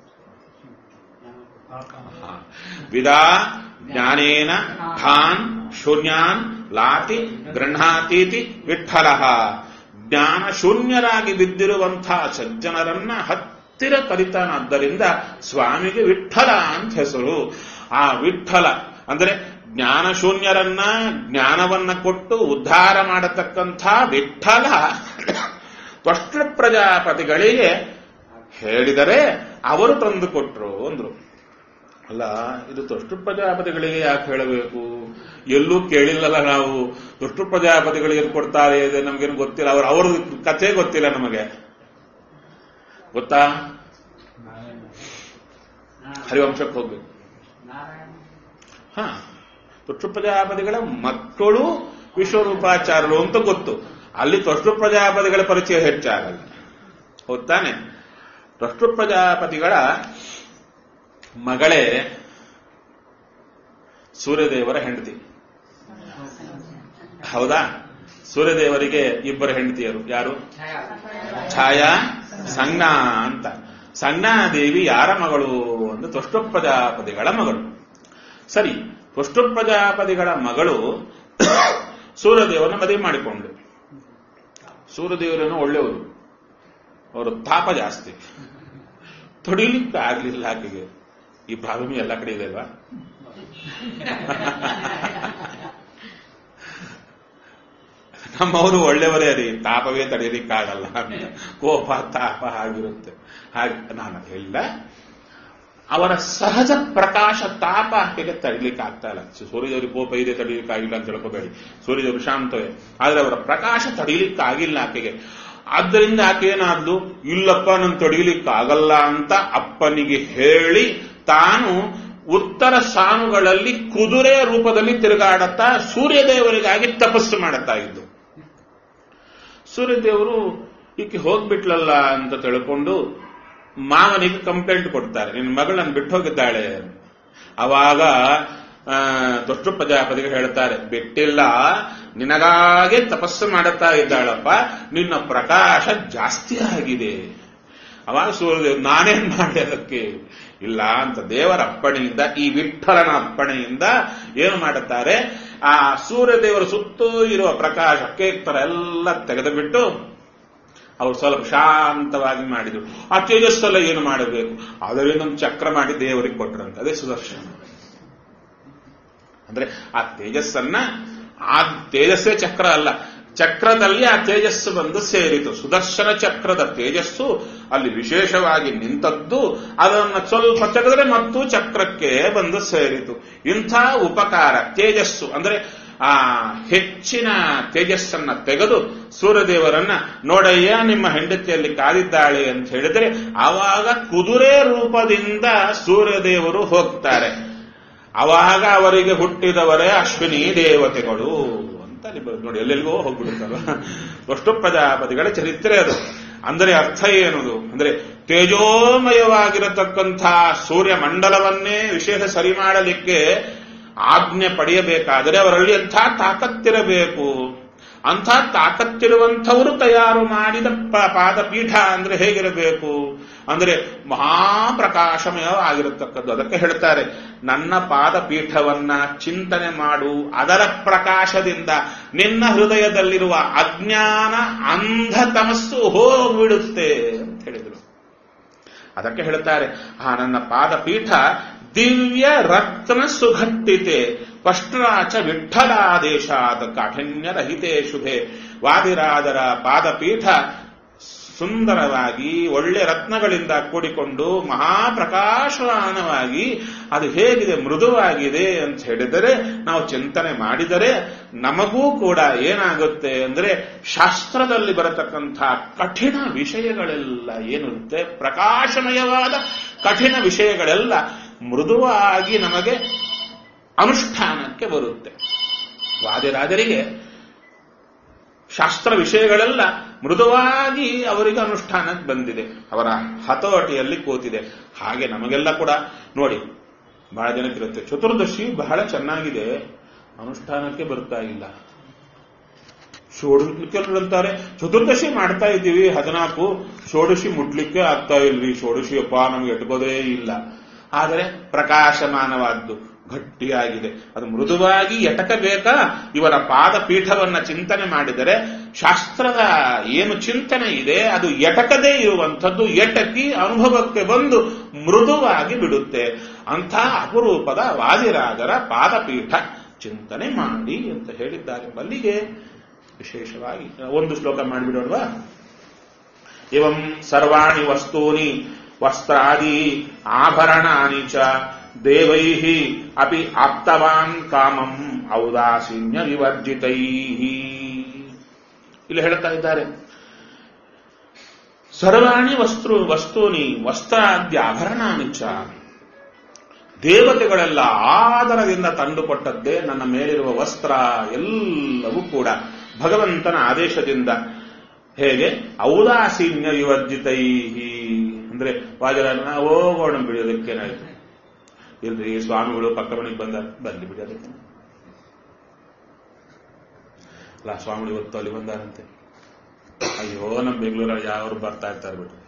ಹಾ. ವಿದಾ ಜ್ಞಾನೇನ ಖಾನ್ ಶೂನ್ಯಾನ್ ಲಾತಿ ಗೃಹಾತೀತಿ ವಿಠಲ ಜ್ಞಾನ ಶೂನ್ಯರಾಗಿ ಬಿದ್ದಿರುವಂತಹ ಸಜ್ಜನರನ್ನ ಹತ್ತಿರ ಕಲಿತಾನಾದ್ದರಿಂದ ಸ್ವಾಮಿಗೆ ವಿಠಲ ಅಂತ ಹೆಸರು ಆ ವಿಠಲ ಅಂದ್ರೆ ಜ್ಞಾನ ಶೂನ್ಯರನ್ನ ಜ್ಞಾನವನ್ನ ಕೊಟ್ಟು ಉದ್ಧಾರ ಮಾಡತಕ್ಕಂಥ ವಿಠಲ ತ್ವಷ್ಟೃ ಪ್ರಜಾಪತಿಗಳಿಗೆ ಹೇಳಿದರೆ ಅವರು ತಂದು ಕೊಟ್ರು ಅಂದ್ರು ಅಲ್ಲ ಇದು ದುಷ್ಟು ಪ್ರಜಾಪತಿಗಳಿಗೆ ಯಾಕೆ ಹೇಳಬೇಕು ಎಲ್ಲೂ ಕೇಳಿಲ್ಲಲ್ಲ ನಾವು ದುಷ್ಟು ಪ್ರಜಾಪತಿಗಳಿಗೆ ಏನ್ ಕೊಡ್ತಾರೆ ಇದು ನಮ್ಗೇನು ಗೊತ್ತಿಲ್ಲ ಅವ್ರ ಅವ್ರ ಕಥೆ ಗೊತ್ತಿಲ್ಲ ನಮಗೆ ಗೊತ್ತಾ ಹರಿವಂಶಕ್ಕೆ ಹೋಗ್ಬೇಕು ನಾರಾಯಣ ಹಾ ದುಷ್ಟು ಪ್ರಜಾಪತಿಗಳ ಮಕ್ಕಳು ವಿಶ್ವರೂಪಾಚಾರರು ಅಂತ ಗೊತ್ತು ಅಲ್ಲಿ ತ್ವಷ್ಟು ಪ್ರಜಾಪತಿಗಳ ಪರಿಚಯ ಹೆಚ್ಚಾಗಲ್ಲ ಗೊತ್ತಾನೆ ತ್ವಷ್ಟು ಪ್ರಜಾಪತಿಗಳ ಮಗಳೇ ಸೂರ್ಯದೇವರ ಹೆಂಡತಿ ಹೌದಾ ಸೂರ್ಯದೇವರಿಗೆ ಇಬ್ಬರು ಹೆಂಡತಿಯರು ಯಾರು ಛಾಯಾ ಛಾಯಾ ಸಂಜ್ಞಾ ಅಂತ ಸಂಜ್ಞಾದೇವಿ ಯಾರ ಮಗಳು ಅಂದ್ರೆ ತ್ವಷ್ಟು ಪ್ರಜಾಪತಿಗಳ ಮಗಳು ಸರಿ ತ್ವಷ್ಟು ಪ್ರಜಾಪತಿಗಳ ಮಗಳು ಸೂರ್ಯದೇವರನ್ನ ಮದುವೆ ಮಾಡಿಕೊಂಡು ಸೂರ್ಯದೇವರೇನೋ ಒಳ್ಳೆಯವರು ಅವರು ತಾಪ ಜಾಸ್ತಿ ತೊಡಿಲಿಕ್ಕೆ ಆಗ್ಲಿಲ್ಲ ಆಕೆಗೆ ಈ ಪ್ರಾಬ್ಲಮ್ ಎಲ್ಲ ಕಡೆ ಇದೆ ಅಲ್ವಾ ನಮ್ಮವರು ಒಳ್ಳೆಯವರೇ ರೀ ತಾಪವೇ ತಡೆಯಲಿಕ್ಕಾಗಲ್ಲ ಅಂತ ಕೋಪ ತಾಪ ಆಗಿರುತ್ತೆ ಹಾಗೆ ನಾನು ಅದ್ ಹೇಳಿಲ್ಲ ಅವರ ಸಹಜ ಪ್ರಕಾಶ ತಾಪ ಆಕೆಗೆ ತಡಿಲಿಕ್ಕೆ ಆಗ್ತಾ ಇಲ್ಲ ಸೂರ್ಯದೇವರಿಗೆ ಕೋಪ ಇದೆ ತಡಿಲಿಕ್ಕಾಗಿಲ್ಲ ಅಂತ ತಿಳ್ಕೋಬೇಡಿ ಸೂರ್ಯದೇವರು ಶಾಂತವೇ ಆದ್ರೆ ಅವರ ಪ್ರಕಾಶ ತಡಿಲಿಕ್ಕಾಗಿಲ್ಲ ಆಕೆಗೆ ಆದ್ದರಿಂದ ಆಕೆ ಏನಾದ್ಲು ಇಲ್ಲಪ್ಪ ನಾನು ತಡಿಲಿಕ್ಕಾಗಲ್ಲ ಅಂತ ಅಪ್ಪನಿಗೆ ಹೇಳಿ ತಾನು ಉತ್ತರ ಸಾನುಗಳಲ್ಲಿ ಕುದುರೆ ರೂಪದಲ್ಲಿ ತಿರುಗಾಡುತ್ತಾ ಸೂರ್ಯದೇವರಿಗಾಗಿ ತಪಸ್ಸು ಮಾಡುತ್ತಾ ಇದ್ದು ಸೂರ್ಯದೇವರು ಈಕೆ ಹೋಗ್ಬಿಟ್ಲಲ್ಲ ಅಂತ ತಿಳ್ಕೊಂಡು ಮಾವನಿಗೆ ಕಂಪ್ಲೇಂಟ್ ಕೊಡ್ತಾರೆ ನಿನ್ನ ಮಗಳನ್ನ ಬಿಟ್ಟು ಹೋಗಿದ್ದಾಳೆ ಅಂತ. ಅವಾಗ ಆ, ದುಷ್ಟು ಪ್ರಜಾಪತಿಗೆ ಹೇಳ್ತಾರೆ ಬಿಟ್ಟಿಲ್ಲ ನಿನಗಾಗೆ ತಪಸ್ಸು ಮಾಡುತ್ತಾ ಇದ್ದಾಳಪ್ಪ ನಿನ್ನ ಪ್ರಕಾಶ ಜಾಸ್ತಿ ಆಗಿದೆ ಅವಾಗ ಸೂರ್ಯದೇವ್ ನಾನೇನ್ ಮಾಡಿ ಅದಕ್ಕೆ ಇಲ್ಲ ಅಂತ ದೇವರ ಅಪ್ಪಣೆಯಿಂದ ಈ ವಿಠಲನ ಅಪ್ಪಣೆಯಿಂದ ಏನು ಮಾಡುತ್ತಾರೆ ಆ ಸೂರ್ಯದೇವರ ಸುತ್ತೂ ಇರುವ ಪ್ರಕಾಶ ಕೇಕ್ ತರ ಎಲ್ಲ ತೆಗೆದುಬಿಟ್ಟು ಅವರು ಸ್ವಲ್ಪ ಶಾಂತವಾಗಿ ಮಾಡಿದ್ರು ಆ ತೇಜಸ್ಸೆಲ್ಲ ಏನು ಮಾಡಬೇಕು ಅದರಿಂದ ಒಂದು ಚಕ್ರ ಮಾಡಿ ದೇವರಿಗೆ ಕೊಟ್ರಂತೆ ಅದೇ ಸುದರ್ಶನ ಅಂದ್ರೆ ಆ ತೇಜಸ್ಸನ್ನ ಆ ತೇಜಸ್ಸೇ ಚಕ್ರ ಅಲ್ಲ ಚಕ್ರದಲ್ಲಿ ಆ ತೇಜಸ್ಸು ಬಂದು ಸೇರಿತು ಸುದರ್ಶನ ಚಕ್ರದ ತೇಜಸ್ಸು ಅಲ್ಲಿ ವಿಶೇಷವಾಗಿ ನಿಂತದ್ದು ಅದನ್ನು ಸ್ವಲ್ಪ ತೆಗೆದರೆ ಮತ್ತು ಚಕ್ರಕ್ಕೆ ಬಂದು ಸೇರಿತು ಇಂಥ ಉಪಕಾರ ತೇಜಸ್ಸು ಅಂದ್ರೆ ಆ ಹೆಚ್ಚಿನ ತೇಜಸ್ಸನ್ನ ತೆಗೆದು ಸೂರ್ಯದೇವರನ್ನ ನೋಡಯ್ಯ ನಿಮ್ಮ ಹೆಂಡತಿಯಲ್ಲಿ ಕಾದಿದ್ದಾಳೆ ಅಂತ ಹೇಳಿದ್ರೆ ಆವಾಗ ಕುದುರೆ ರೂಪದಿಂದ ಸೂರ್ಯದೇವರು ಹೋಗ್ತಾರೆ ಅವಾಗ ಅವರಿಗೆ ಹುಟ್ಟಿದವರೇ ಅಶ್ವಿನಿ ದೇವತೆಗಳು ಅಂತ ಅಲ್ಲಿ ಬರುತ್ತೆ. ನೋಡಿ ಎಲ್ಲೆಲ್ಲಿಗೋ ಹೋಗ್ಬಿಡುತ್ತಲ್ವ ಅಷ್ಟು ಪ್ರಜಾಪತಿಗಳ ಚರಿತ್ರೆ ಅದು ಅಂದರೆ ಅರ್ಥ ಏನದು ಅಂದ್ರೆ ತೇಜೋಮಯವಾಗಿರತಕ್ಕಂಥ ಸೂರ್ಯ ಮಂಡಲವನ್ನೇ ವಿಶೇಷ ಸರಿ ಮಾಡಲಿಕ್ಕೆ ಆಜ್ಞೆ ಪಡೆಯಬೇಕಾದರೆ ಅವರಲ್ಲಿ ಎಂಥ ತಾಕತ್ತಿರಬೇಕು ಅಂಥ ತಾಕತ್ತಿರುವಂಥವರು ತಯಾರು ಮಾಡಿದ ಪ- ಪಾದಪೀಠ ಅಂದ್ರೆ ಹೇಗಿರಬೇಕು ಅಂದ್ರೆ ಮಹಾಪ್ರಕಾಶಮಯವಾಗಿರತಕ್ಕದ್ದು ಅದಕ್ಕೆ ಹೇಳ್ತಾರೆ ನನ್ನ ಪಾದಪೀಠವನ್ನ ಚಿಂತನೆ ಮಾಡು ಅದರ ಪ್ರಕಾಶದಿಂದ ನಿನ್ನ ಹೃದಯದಲ್ಲಿರುವ ಅಜ್ಞಾನ ಅಂಧ ತಮಸ್ಸು ಹೋಗ್ಬಿಡುತ್ತೆ ಅಂತ ಹೇಳಿದರು ಅದಕ್ಕೆ ಹೇಳ್ತಾರೆ ಆ ನನ್ನ ಪಾದಪೀಠ ದಿವ್ಯ ರತ್ನ ಸುಘಟ್ಟಿತೆ ಪಷ್ಟ್ರಾಚ ವಿಠಲಾದೇಶಾತ್ ಕಾಠಿಣ್ಯ ರಹಿತೆ ಶುಭೆ ವಾದಿರಾದರ ಪಾದಪೀಠ ಸುಂದರವಾಗಿ ಒಳ್ಳೆ ರತ್ನಗಳಿಂದ ಕೂಡಿಕೊಂಡು ಮಹಾಪ್ರಕಾಶಮಾನವಾಗಿ ಅದು ಹೇಗಿದೆ ಮೃದುವಾಗಿದೆ ಅಂತ ಹೇಳಿದರೆ ನಾವು ಚಿಂತನೆ ಮಾಡಿದರೆ ನಮಗೂ ಕೂಡ ಏನಾಗುತ್ತೆ ಅಂದ್ರೆ ಶಾಸ್ತ್ರದಲ್ಲಿ ಬರತಕ್ಕಂಥ ಕಠಿಣ ವಿಷಯಗಳೆಲ್ಲ ಏನಿರುತ್ತೆ ಪ್ರಕಾಶಮಯವಾದ ಕಠಿಣ ವಿಷಯಗಳೆಲ್ಲ ಮೃದುವಾಗಿ ನಮಗೆ ಅನುಷ್ಠಾನಕ್ಕೆ ಬರುತ್ತೆ ವಾದಿರಾಜರಿಗೆ ಶಾಸ್ತ್ರ ವಿಷಯಗಳೆಲ್ಲ ಮೃದುವಾಗಿ ಅವರಿಗೆ ಅನುಷ್ಠಾನಕ್ಕೆ ಬಂದಿದೆ ಅವರ ಹತೋಟಿಯಲ್ಲಿ ಕೂತಿದೆ ಹಾಗೆ ನಮಗೆಲ್ಲ ಕೂಡ ನೋಡಿ ಬಹಳ ಜನಕ್ಕಿರುತ್ತೆ ಚತುರ್ದಶಿ ಬಹಳ ಚೆನ್ನಾಗಿದೆ ಅನುಷ್ಠಾನಕ್ಕೆ ಬರ್ತಾ ಇಲ್ಲ ಷೋಡಶಿ ಕೆಲವರು ಅಂತಾರೆ ಚತುರ್ದಶಿ ಮಾಡ್ತಾ ಇದ್ದೀವಿ ಹದಿನಾಲ್ಕು ಷೋಡಶಿ ಮುಟ್ಲಿಕ್ಕೆ ಆಗ್ತಾ ಇಲ್ರಿ ಷೋಡಶಿ ಅಪ್ಪ ನಮ್ಗೆ ಎಟ್ಕೋದೇ ಇಲ್ಲ ಆದರೆ ಪ್ರಕಾಶಮಾನವಾದ್ದು ಗಟ್ಟಿಯಾಗಿದೆ ಅದು ಮೃದುವಾಗಿ ಎಟಕಬೇಕಾ ಇವರ ಪಾದಪೀಠವನ್ನ ಚಿಂತನೆ ಮಾಡಿದರೆ ಶಾಸ್ತ್ರದ ಏನು ಚಿಂತನೆ ಇದೆ ಅದು ಎಟಕದೇ ಇರುವಂಥದ್ದು ಎಟಕಿ ಅನುಭವಕ್ಕೆ ಬಂದು ಮೃದುವಾಗಿ ಬಿಡುತ್ತೆ ಅಂಥ ಅಪರೂಪದ ವಾದಿರಾಜರ ಪಾದಪೀಠ ಚಿಂತನೆ ಮಾಡಿ ಅಂತ ಹೇಳಿದ್ದಾರೆ ಬಲ್ಲಿಗೆ ವಿಶೇಷವಾಗಿ ಒಂದು ಶ್ಲೋಕ ಮಾಡಿಬಿಡೋಲ್ವಾ ಇವಂ ಸರ್ವಾಣಿ ವಸ್ತೂನಿ ವಸ್ತ್ರಾದಿ ಆಭರಣಾನಿ ಚ ದೇವೈ ಅಪಿ ಆಪ್ತವಾನ್ ಕಾಮಂ ಔದಾಸೀನ್ಯ ವಿವರ್ಜಿತೈ ಇಲ್ಲಿ ಹೇಳ್ತಾ ಇದ್ದಾರೆ ಸರ್ವಾಣಿ ವಸ್ತು ವಸ್ತೂನಿ ವಸ್ತ್ರಾದ್ಯ ಆಭರಣಾನಿ ಚ ದೇವತೆಗಳೆಲ್ಲ ಆದರದಿಂದ ತಂದುಕೊಟ್ಟದ್ದೇ ನನ್ನ ಮೇಲಿರುವ ವಸ್ತ್ರ ಎಲ್ಲವೂ ಕೂಡ ಭಗವಂತನ ಆದೇಶದಿಂದ ಹೇಗೆ ಔದಾಸೀನ್ಯ ವಿವರ್ಜಿತೈ ಅಂದ್ರೆ ವಾಜರ ಹೋಗೋಣ ಬಿಡೋದಕ್ಕೇನಾಯ್ತು ಇಲ್ರಿ ಸ್ವಾಮಿಗಳು ಪಕ್ಕ ಮನೆಗೆ ಬಂದ ಬರ್ಲಿ ಬಿಡಿ ಅದಕ್ಕೆ ಅಲ್ಲ ಸ್ವಾಮಿಗಳು ಇವತ್ತು ಅಲ್ಲಿ ಬಂದಾರಂತೆ ಅಯ್ಯೋ ನಮ್ಮ ಬೆಂಗಳೂರಲ್ಲಿ ಯಾರು ಬರ್ತಾ ಇರ್ತಾರೆ ಬಿಟ್ಟು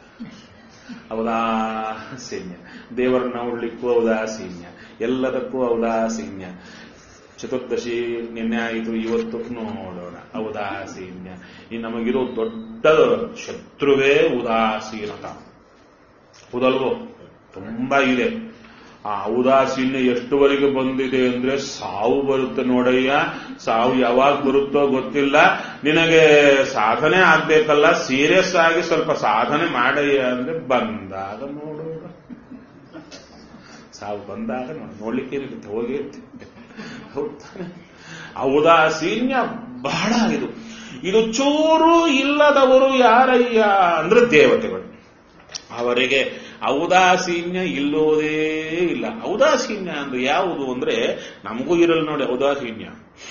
ಔದಾಸೀನ್ಯ ದೇವರನ್ನ ಉಳ್ಳಿಕ್ಕೂ ಔದಾಸೀನ್ಯ ಎಲ್ಲದಕ್ಕೂ ಔದಾಸೀನ್ಯ ಚತುರ್ದಶಿ ನಿನ್ನೆ ಆಯಿತು ಇವತ್ತು ನೋಡೋಣ ಔದಾಸೀನ್ಯ ಈ ನಮಗಿರೋ ದೊಡ್ಡ ಶತ್ರುವೇ ಉದಾಸೀನತ ಹೌದಲ್ವೋ ತುಂಬಾ ಇದೆ ಆ ಉದಾಸೀನ್ಯ ಎಷ್ಟುವರೆಗೆ ಬಂದಿದೆ ಅಂದ್ರೆ ಸಾವು ಬರುತ್ತೆ ನೋಡಯ್ಯ ಸಾವು ಯಾವಾಗ ಬರುತ್ತೋ ಗೊತ್ತಿಲ್ಲ ನಿನಗೆ ಸಾಧನೆ ಆಗ್ಬೇಕಲ್ಲ ಸೀರಿಯಸ್ ಆಗಿ ಸ್ವಲ್ಪ ಸಾಧನೆ ಮಾಡಯ್ಯ ಅಂದ್ರೆ ಬಂದಾಗ ನೋಡು ಸಾವು ಬಂದಾಗ ನೋಡು ನೋಡ್ಲಿಕ್ಕೆ ಏನಿರುತ್ತೆ ಹೋಗಿ ಹೌದಾನೆ ಆ ಉದಾಸೀನ್ಯ ಬಹಳ ಇದು ಇದು ಚೂರು ಇಲ್ಲದವರು ಯಾರಯ್ಯ ಅಂದ್ರೆ ದೇವತೆಗಳು ಅವರಿಗೆ ಔದಾಸೀನ್ಯ ಇಲ್ಲೋದೇ ಇಲ್ಲ ಔದಾಸೀನ್ಯ ಅಂದ್ರೆ ಯಾವುದು ಅಂದ್ರೆ ನಮಗೂ ಇರಲ್ಲ ನೋಡಿ ಔದಾಸೀನ್ಯ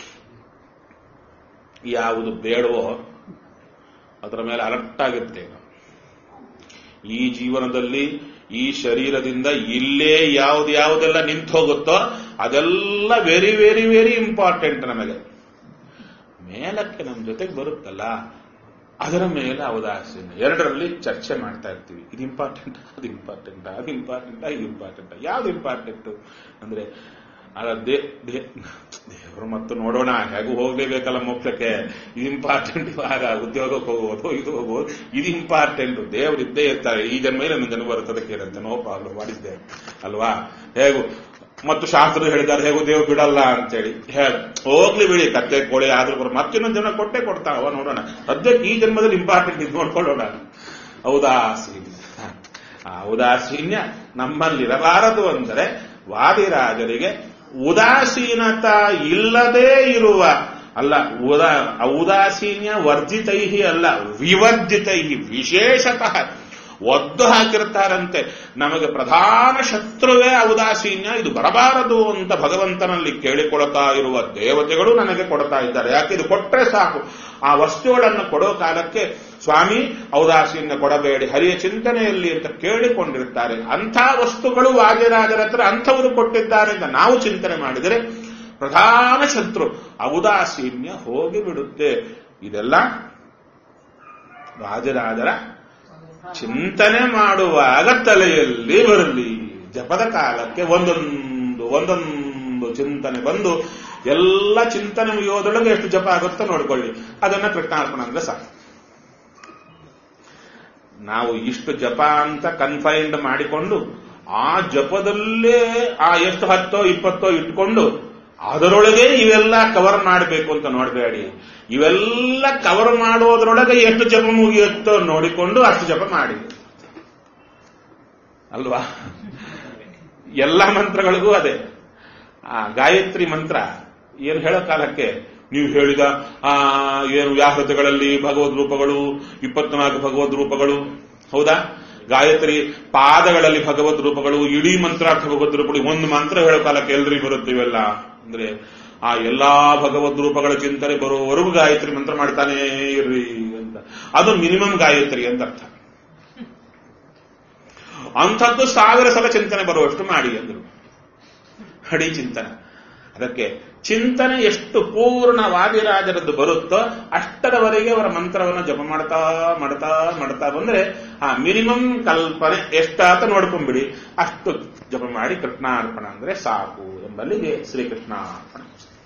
ಯಾವುದು ಬೇಡವೋ ಅದರ ಮೇಲೆ ಅಲರ್ಟ್ ಆಗಿರ್ತೇವೆ ನಾವು. ಈ ಜೀವನದಲ್ಲಿ ಈ ಶರೀರದಿಂದ ಇಲ್ಲೇ ಯಾವ್ದು ಯಾವುದೆಲ್ಲ ನಿಂತು ಹೋಗುತ್ತೋ ಅದೆಲ್ಲ ವೆರಿ ವೆರಿ ವೆರಿ ಇಂಪಾರ್ಟೆಂಟ್ ನಮಗೆ ಮೇಲಕ್ಕೆ ನಮ್ಮ ಜೊತೆಗೆ ಬರುತ್ತಲ್ಲ ಅದರ ಮೇಲೆ ಔದಾಸೀನ್ಯ ಎರಡರಲ್ಲಿ ಚರ್ಚೆ ಮಾಡ್ತಾ ಇರ್ತೀವಿ ಇದು ಇಂಪಾರ್ಟೆಂಟ್ ಅದು ಇಂಪಾರ್ಟೆಂಟ್ ಅದು ಇಂಪಾರ್ಟೆಂಟ್ ಇದು ಇಂಪಾರ್ಟೆಂಟ್ ಯಾವ್ದು ಇಂಪಾರ್ಟೆಂಟ್ ಅಂದ್ರೆ ಅಲ್ಲ ದೇ ದೇ ದೇವರು ಮತ್ತು ನೋಡೋಣ ಹೇಗೂ ಹೋಗ್ಲೇಬೇಕಲ್ಲ ಮೋಕ್ಷಕ್ಕೆ ಇದು ಇಂಪಾರ್ಟೆಂಟ್ ಇವಾಗ ಉದ್ಯೋಗಕ್ಕೆ ಹೋಗೋದು ಇದು ಹೋಗೋದು ಇದು ಇಂಪಾರ್ಟೆಂಟ್ ದೇವರು ಇದ್ದೇ ಇರ್ತಾರೆ ಈ ಜನ್ಮ ನನ್ನ ಜನ್ಮ ಬರ್ತದೆ ಕೇಳಂತೆ ನೋ ಪ್ರಾಬ್ಲಮ್ ಮಾಡಿದ್ದೆ ಅಲ್ವಾ ಹೇಗೂ ಮತ್ತು ಶಾಸ್ತ್ರ ಹೇಳಿದ್ದಾರೆ ಹೇಗೂ ದೇವ್ರು ಬಿಡಲ್ಲ ಅಂತೇಳಿ ಹೇಳಿ ಹೋಗ್ಲಿ ಬಿಡಿ ಕತ್ತೆ ಕೋಳಿ ಆದ್ರೂ ಬರೋ ಮತ್ತಿನ್ನೊಂದು ಜನ ಕೊಟ್ಟೆ ಕೊಡ್ತಾವ ನೋಡೋಣ ಸದ್ಯಕ್ಕೆ ಈ ಜನ್ಮದಲ್ಲಿ ಇಂಪಾರ್ಟೆಂಟ್ ಇದು ನೋಡ್ಕೊಳ್ಳೋಣ ಔದಾಸೀನ್ಯ ಆ ಔದಾಸೀನ್ಯ ನಮ್ಮಲ್ಲಿರಬಾರದು ಅಂದರೆ ವಾದಿರಾಜರಿಗೆ ಉದಾಸೀನತ ಇಲ್ಲದೇ ಇರುವ ಅಲ್ಲ ಉದಾ ಔದಾಸೀನ್ಯ ವರ್ಜಿತೈ ಅಲ್ಲ ವಿವರ್ಜಿತೈ ವಿಶೇಷತಃ ಒದ್ದು ಹಾಕಿರ್ತಾರಂತೆ ನಮಗೆ ಪ್ರಧಾನ ಶತ್ರುವೇ ಔದಾಸೀನ್ಯ ಇದು ಬರಬಾರದು ಅಂತ ಭಗವಂತನಲ್ಲಿ ಕೇಳಿಕೊಳ್ತಾ ಇರುವ ದೇವತೆಗಳು ನನಗೆ ಕೊಡ್ತಾ ಇದ್ದಾರೆ ಯಾಕೆ ಇದು ಕೊಟ್ಟರೆ ಸಾಕು ಆ ವಸ್ತುಗಳನ್ನು ಕೊಡೋ ಕಾಲಕ್ಕೆ ಸ್ವಾಮಿ ಔದಾಸೀನ್ಯ ಕೊಡಬೇಡಿ ಹರಿಯ ಚಿಂತನೆಯಲ್ಲಿ ಅಂತ ಕೇಳಿಕೊಂಡಿರ್ತಾರೆ ಅಂಥ ವಸ್ತುಗಳು ವಾಜರಾಜರ ಹತ್ರ ಅಂಥವರು ಕೊಟ್ಟಿದ್ದಾರೆ ಅಂತ ನಾವು ಚಿಂತನೆ ಮಾಡಿದರೆ ಪ್ರಧಾನ ಶತ್ರು ಔದಾಸೀನ್ಯ ಹೋಗಿ ಬಿಡುತ್ತೆ ಇದೆಲ್ಲ ರಾಜರಾಜರ ಚಿಂತನೆ ಮಾಡುವಾಗ ತಲೆಯಲ್ಲಿ ಬರಲಿ ಜಪದ ಕಾಲಕ್ಕೆ ಒಂದೊಂದು ಒಂದೊಂದು ಚಿಂತನೆ ಬಂದು ಎಲ್ಲ ಚಿಂತನೆ ಮುಗಿಯೋದ್ರೊಳಗೆ ಎಷ್ಟು ಜಪ ಆಗುತ್ತೋ ನೋಡ್ಕೊಳ್ಳಿ ಅದನ್ನ ಕೃಷ್ಣಾರ್ಪಣ ಅಂದ್ರೆ ಸಾಕು ನಾವು ಇಷ್ಟು ಜಪ ಅಂತ ಕನ್ಫೈನ್ಡ್ ಮಾಡಿಕೊಂಡು ಆ ಜಪದಲ್ಲೇ ಆ ಎಷ್ಟು ಹತ್ತೋ ಇಪ್ಪತ್ತೋ ಇಟ್ಕೊಂಡು ಅದರೊಳಗೆ ಇವೆಲ್ಲ ಕವರ್ ಮಾಡಬೇಕು ಅಂತ ನೋಡಬೇಡಿ ಇವೆಲ್ಲ ಕವರ್ ಮಾಡೋದ್ರೊಳಗೆ ಎಷ್ಟು ಜಪ ಮುಗಿಯುತ್ತೋ ನೋಡಿಕೊಂಡು ಅಷ್ಟು ಜಪ ಮಾಡಿ ಅಲ್ವಾ ಎಲ್ಲ ಮಂತ್ರಗಳಿಗೂ ಅದೇ ಆ ಗಾಯತ್ರಿ ಮಂತ್ರ ಏನು ಹೇಳೋ ಕಾಲಕ್ಕೆ ನೀವು ಹೇಳಿದ ಆ ಏನು ವ್ಯಾಹೃತಗಳಲ್ಲಿ ಭಗವದ್ ರೂಪಗಳು ಇಪ್ಪತ್ನಾಲ್ಕು ಭಗವದ್ ರೂಪಗಳು ಹೌದಾ ಗಾಯತ್ರಿ ಪಾದಗಳಲ್ಲಿ ಭಗವದ್ ರೂಪಗಳು ಇಡೀ ಮಂತ್ರಾರ್ಥ ಭಗವದ್ ರೂಪಗಳು ಒಂದು ಮಂತ್ರ ಹೇಳೋ ಕಾಲಕ್ಕೆ ಎಲ್ರಿಗೂ ಬರುತ್ತೆ ಇವೆಲ್ಲ ಅಂದ್ರೆ ಆ ಎಲ್ಲಾ ಭಗವದ್ ರೂಪಗಳ ಚಿಂತನೆ ಬರುವವರೆಗೂ ಗಾಯತ್ರಿ ಮಂತ್ರ ಮಾಡ್ತಾನೇ ಇರ್ರಿ ಅಂತ ಅದು ಮಿನಿಮಮ್ ಗಾಯತ್ರಿ ಅಂತ ಅರ್ಥ ಅಂಥದ್ದು ಸಾವಿರ ಸಲ ಚಿಂತನೆ ಬರುವಷ್ಟು ಮಾಡಿ ಅಂದ್ರು ಹಡಿ ಚಿಂತನೆ ಅದಕ್ಕೆ ಚಿಂತನೆ ಎಷ್ಟು ಪೂರ್ಣವಾದಿರಾಜರದ್ದು ಬರುತ್ತೋ ಅಷ್ಟರವರೆಗೆ ಅವರ ಮಂತ್ರವನ್ನು ಜಪ ಮಾಡ್ತಾ ಮಾಡ್ತಾ ಮಾಡ್ತಾ ಬಂದ್ರೆ ಆ ಮಿನಿಮಮ್ ಕಲ್ಪನೆ ಎಷ್ಟಾತ ನೋಡ್ಕೊಂಡ್ಬಿಡಿ ಅಷ್ಟು ಜಪ ಮಾಡಿ ಕೃಷ್ಣಾರ್ಪಣ ಅಂದ್ರೆ ಸಾಕು ಎಂಬಲ್ಲಿಗೆ ಶ್ರೀಕೃಷ್ಣಾರ್ಪಣ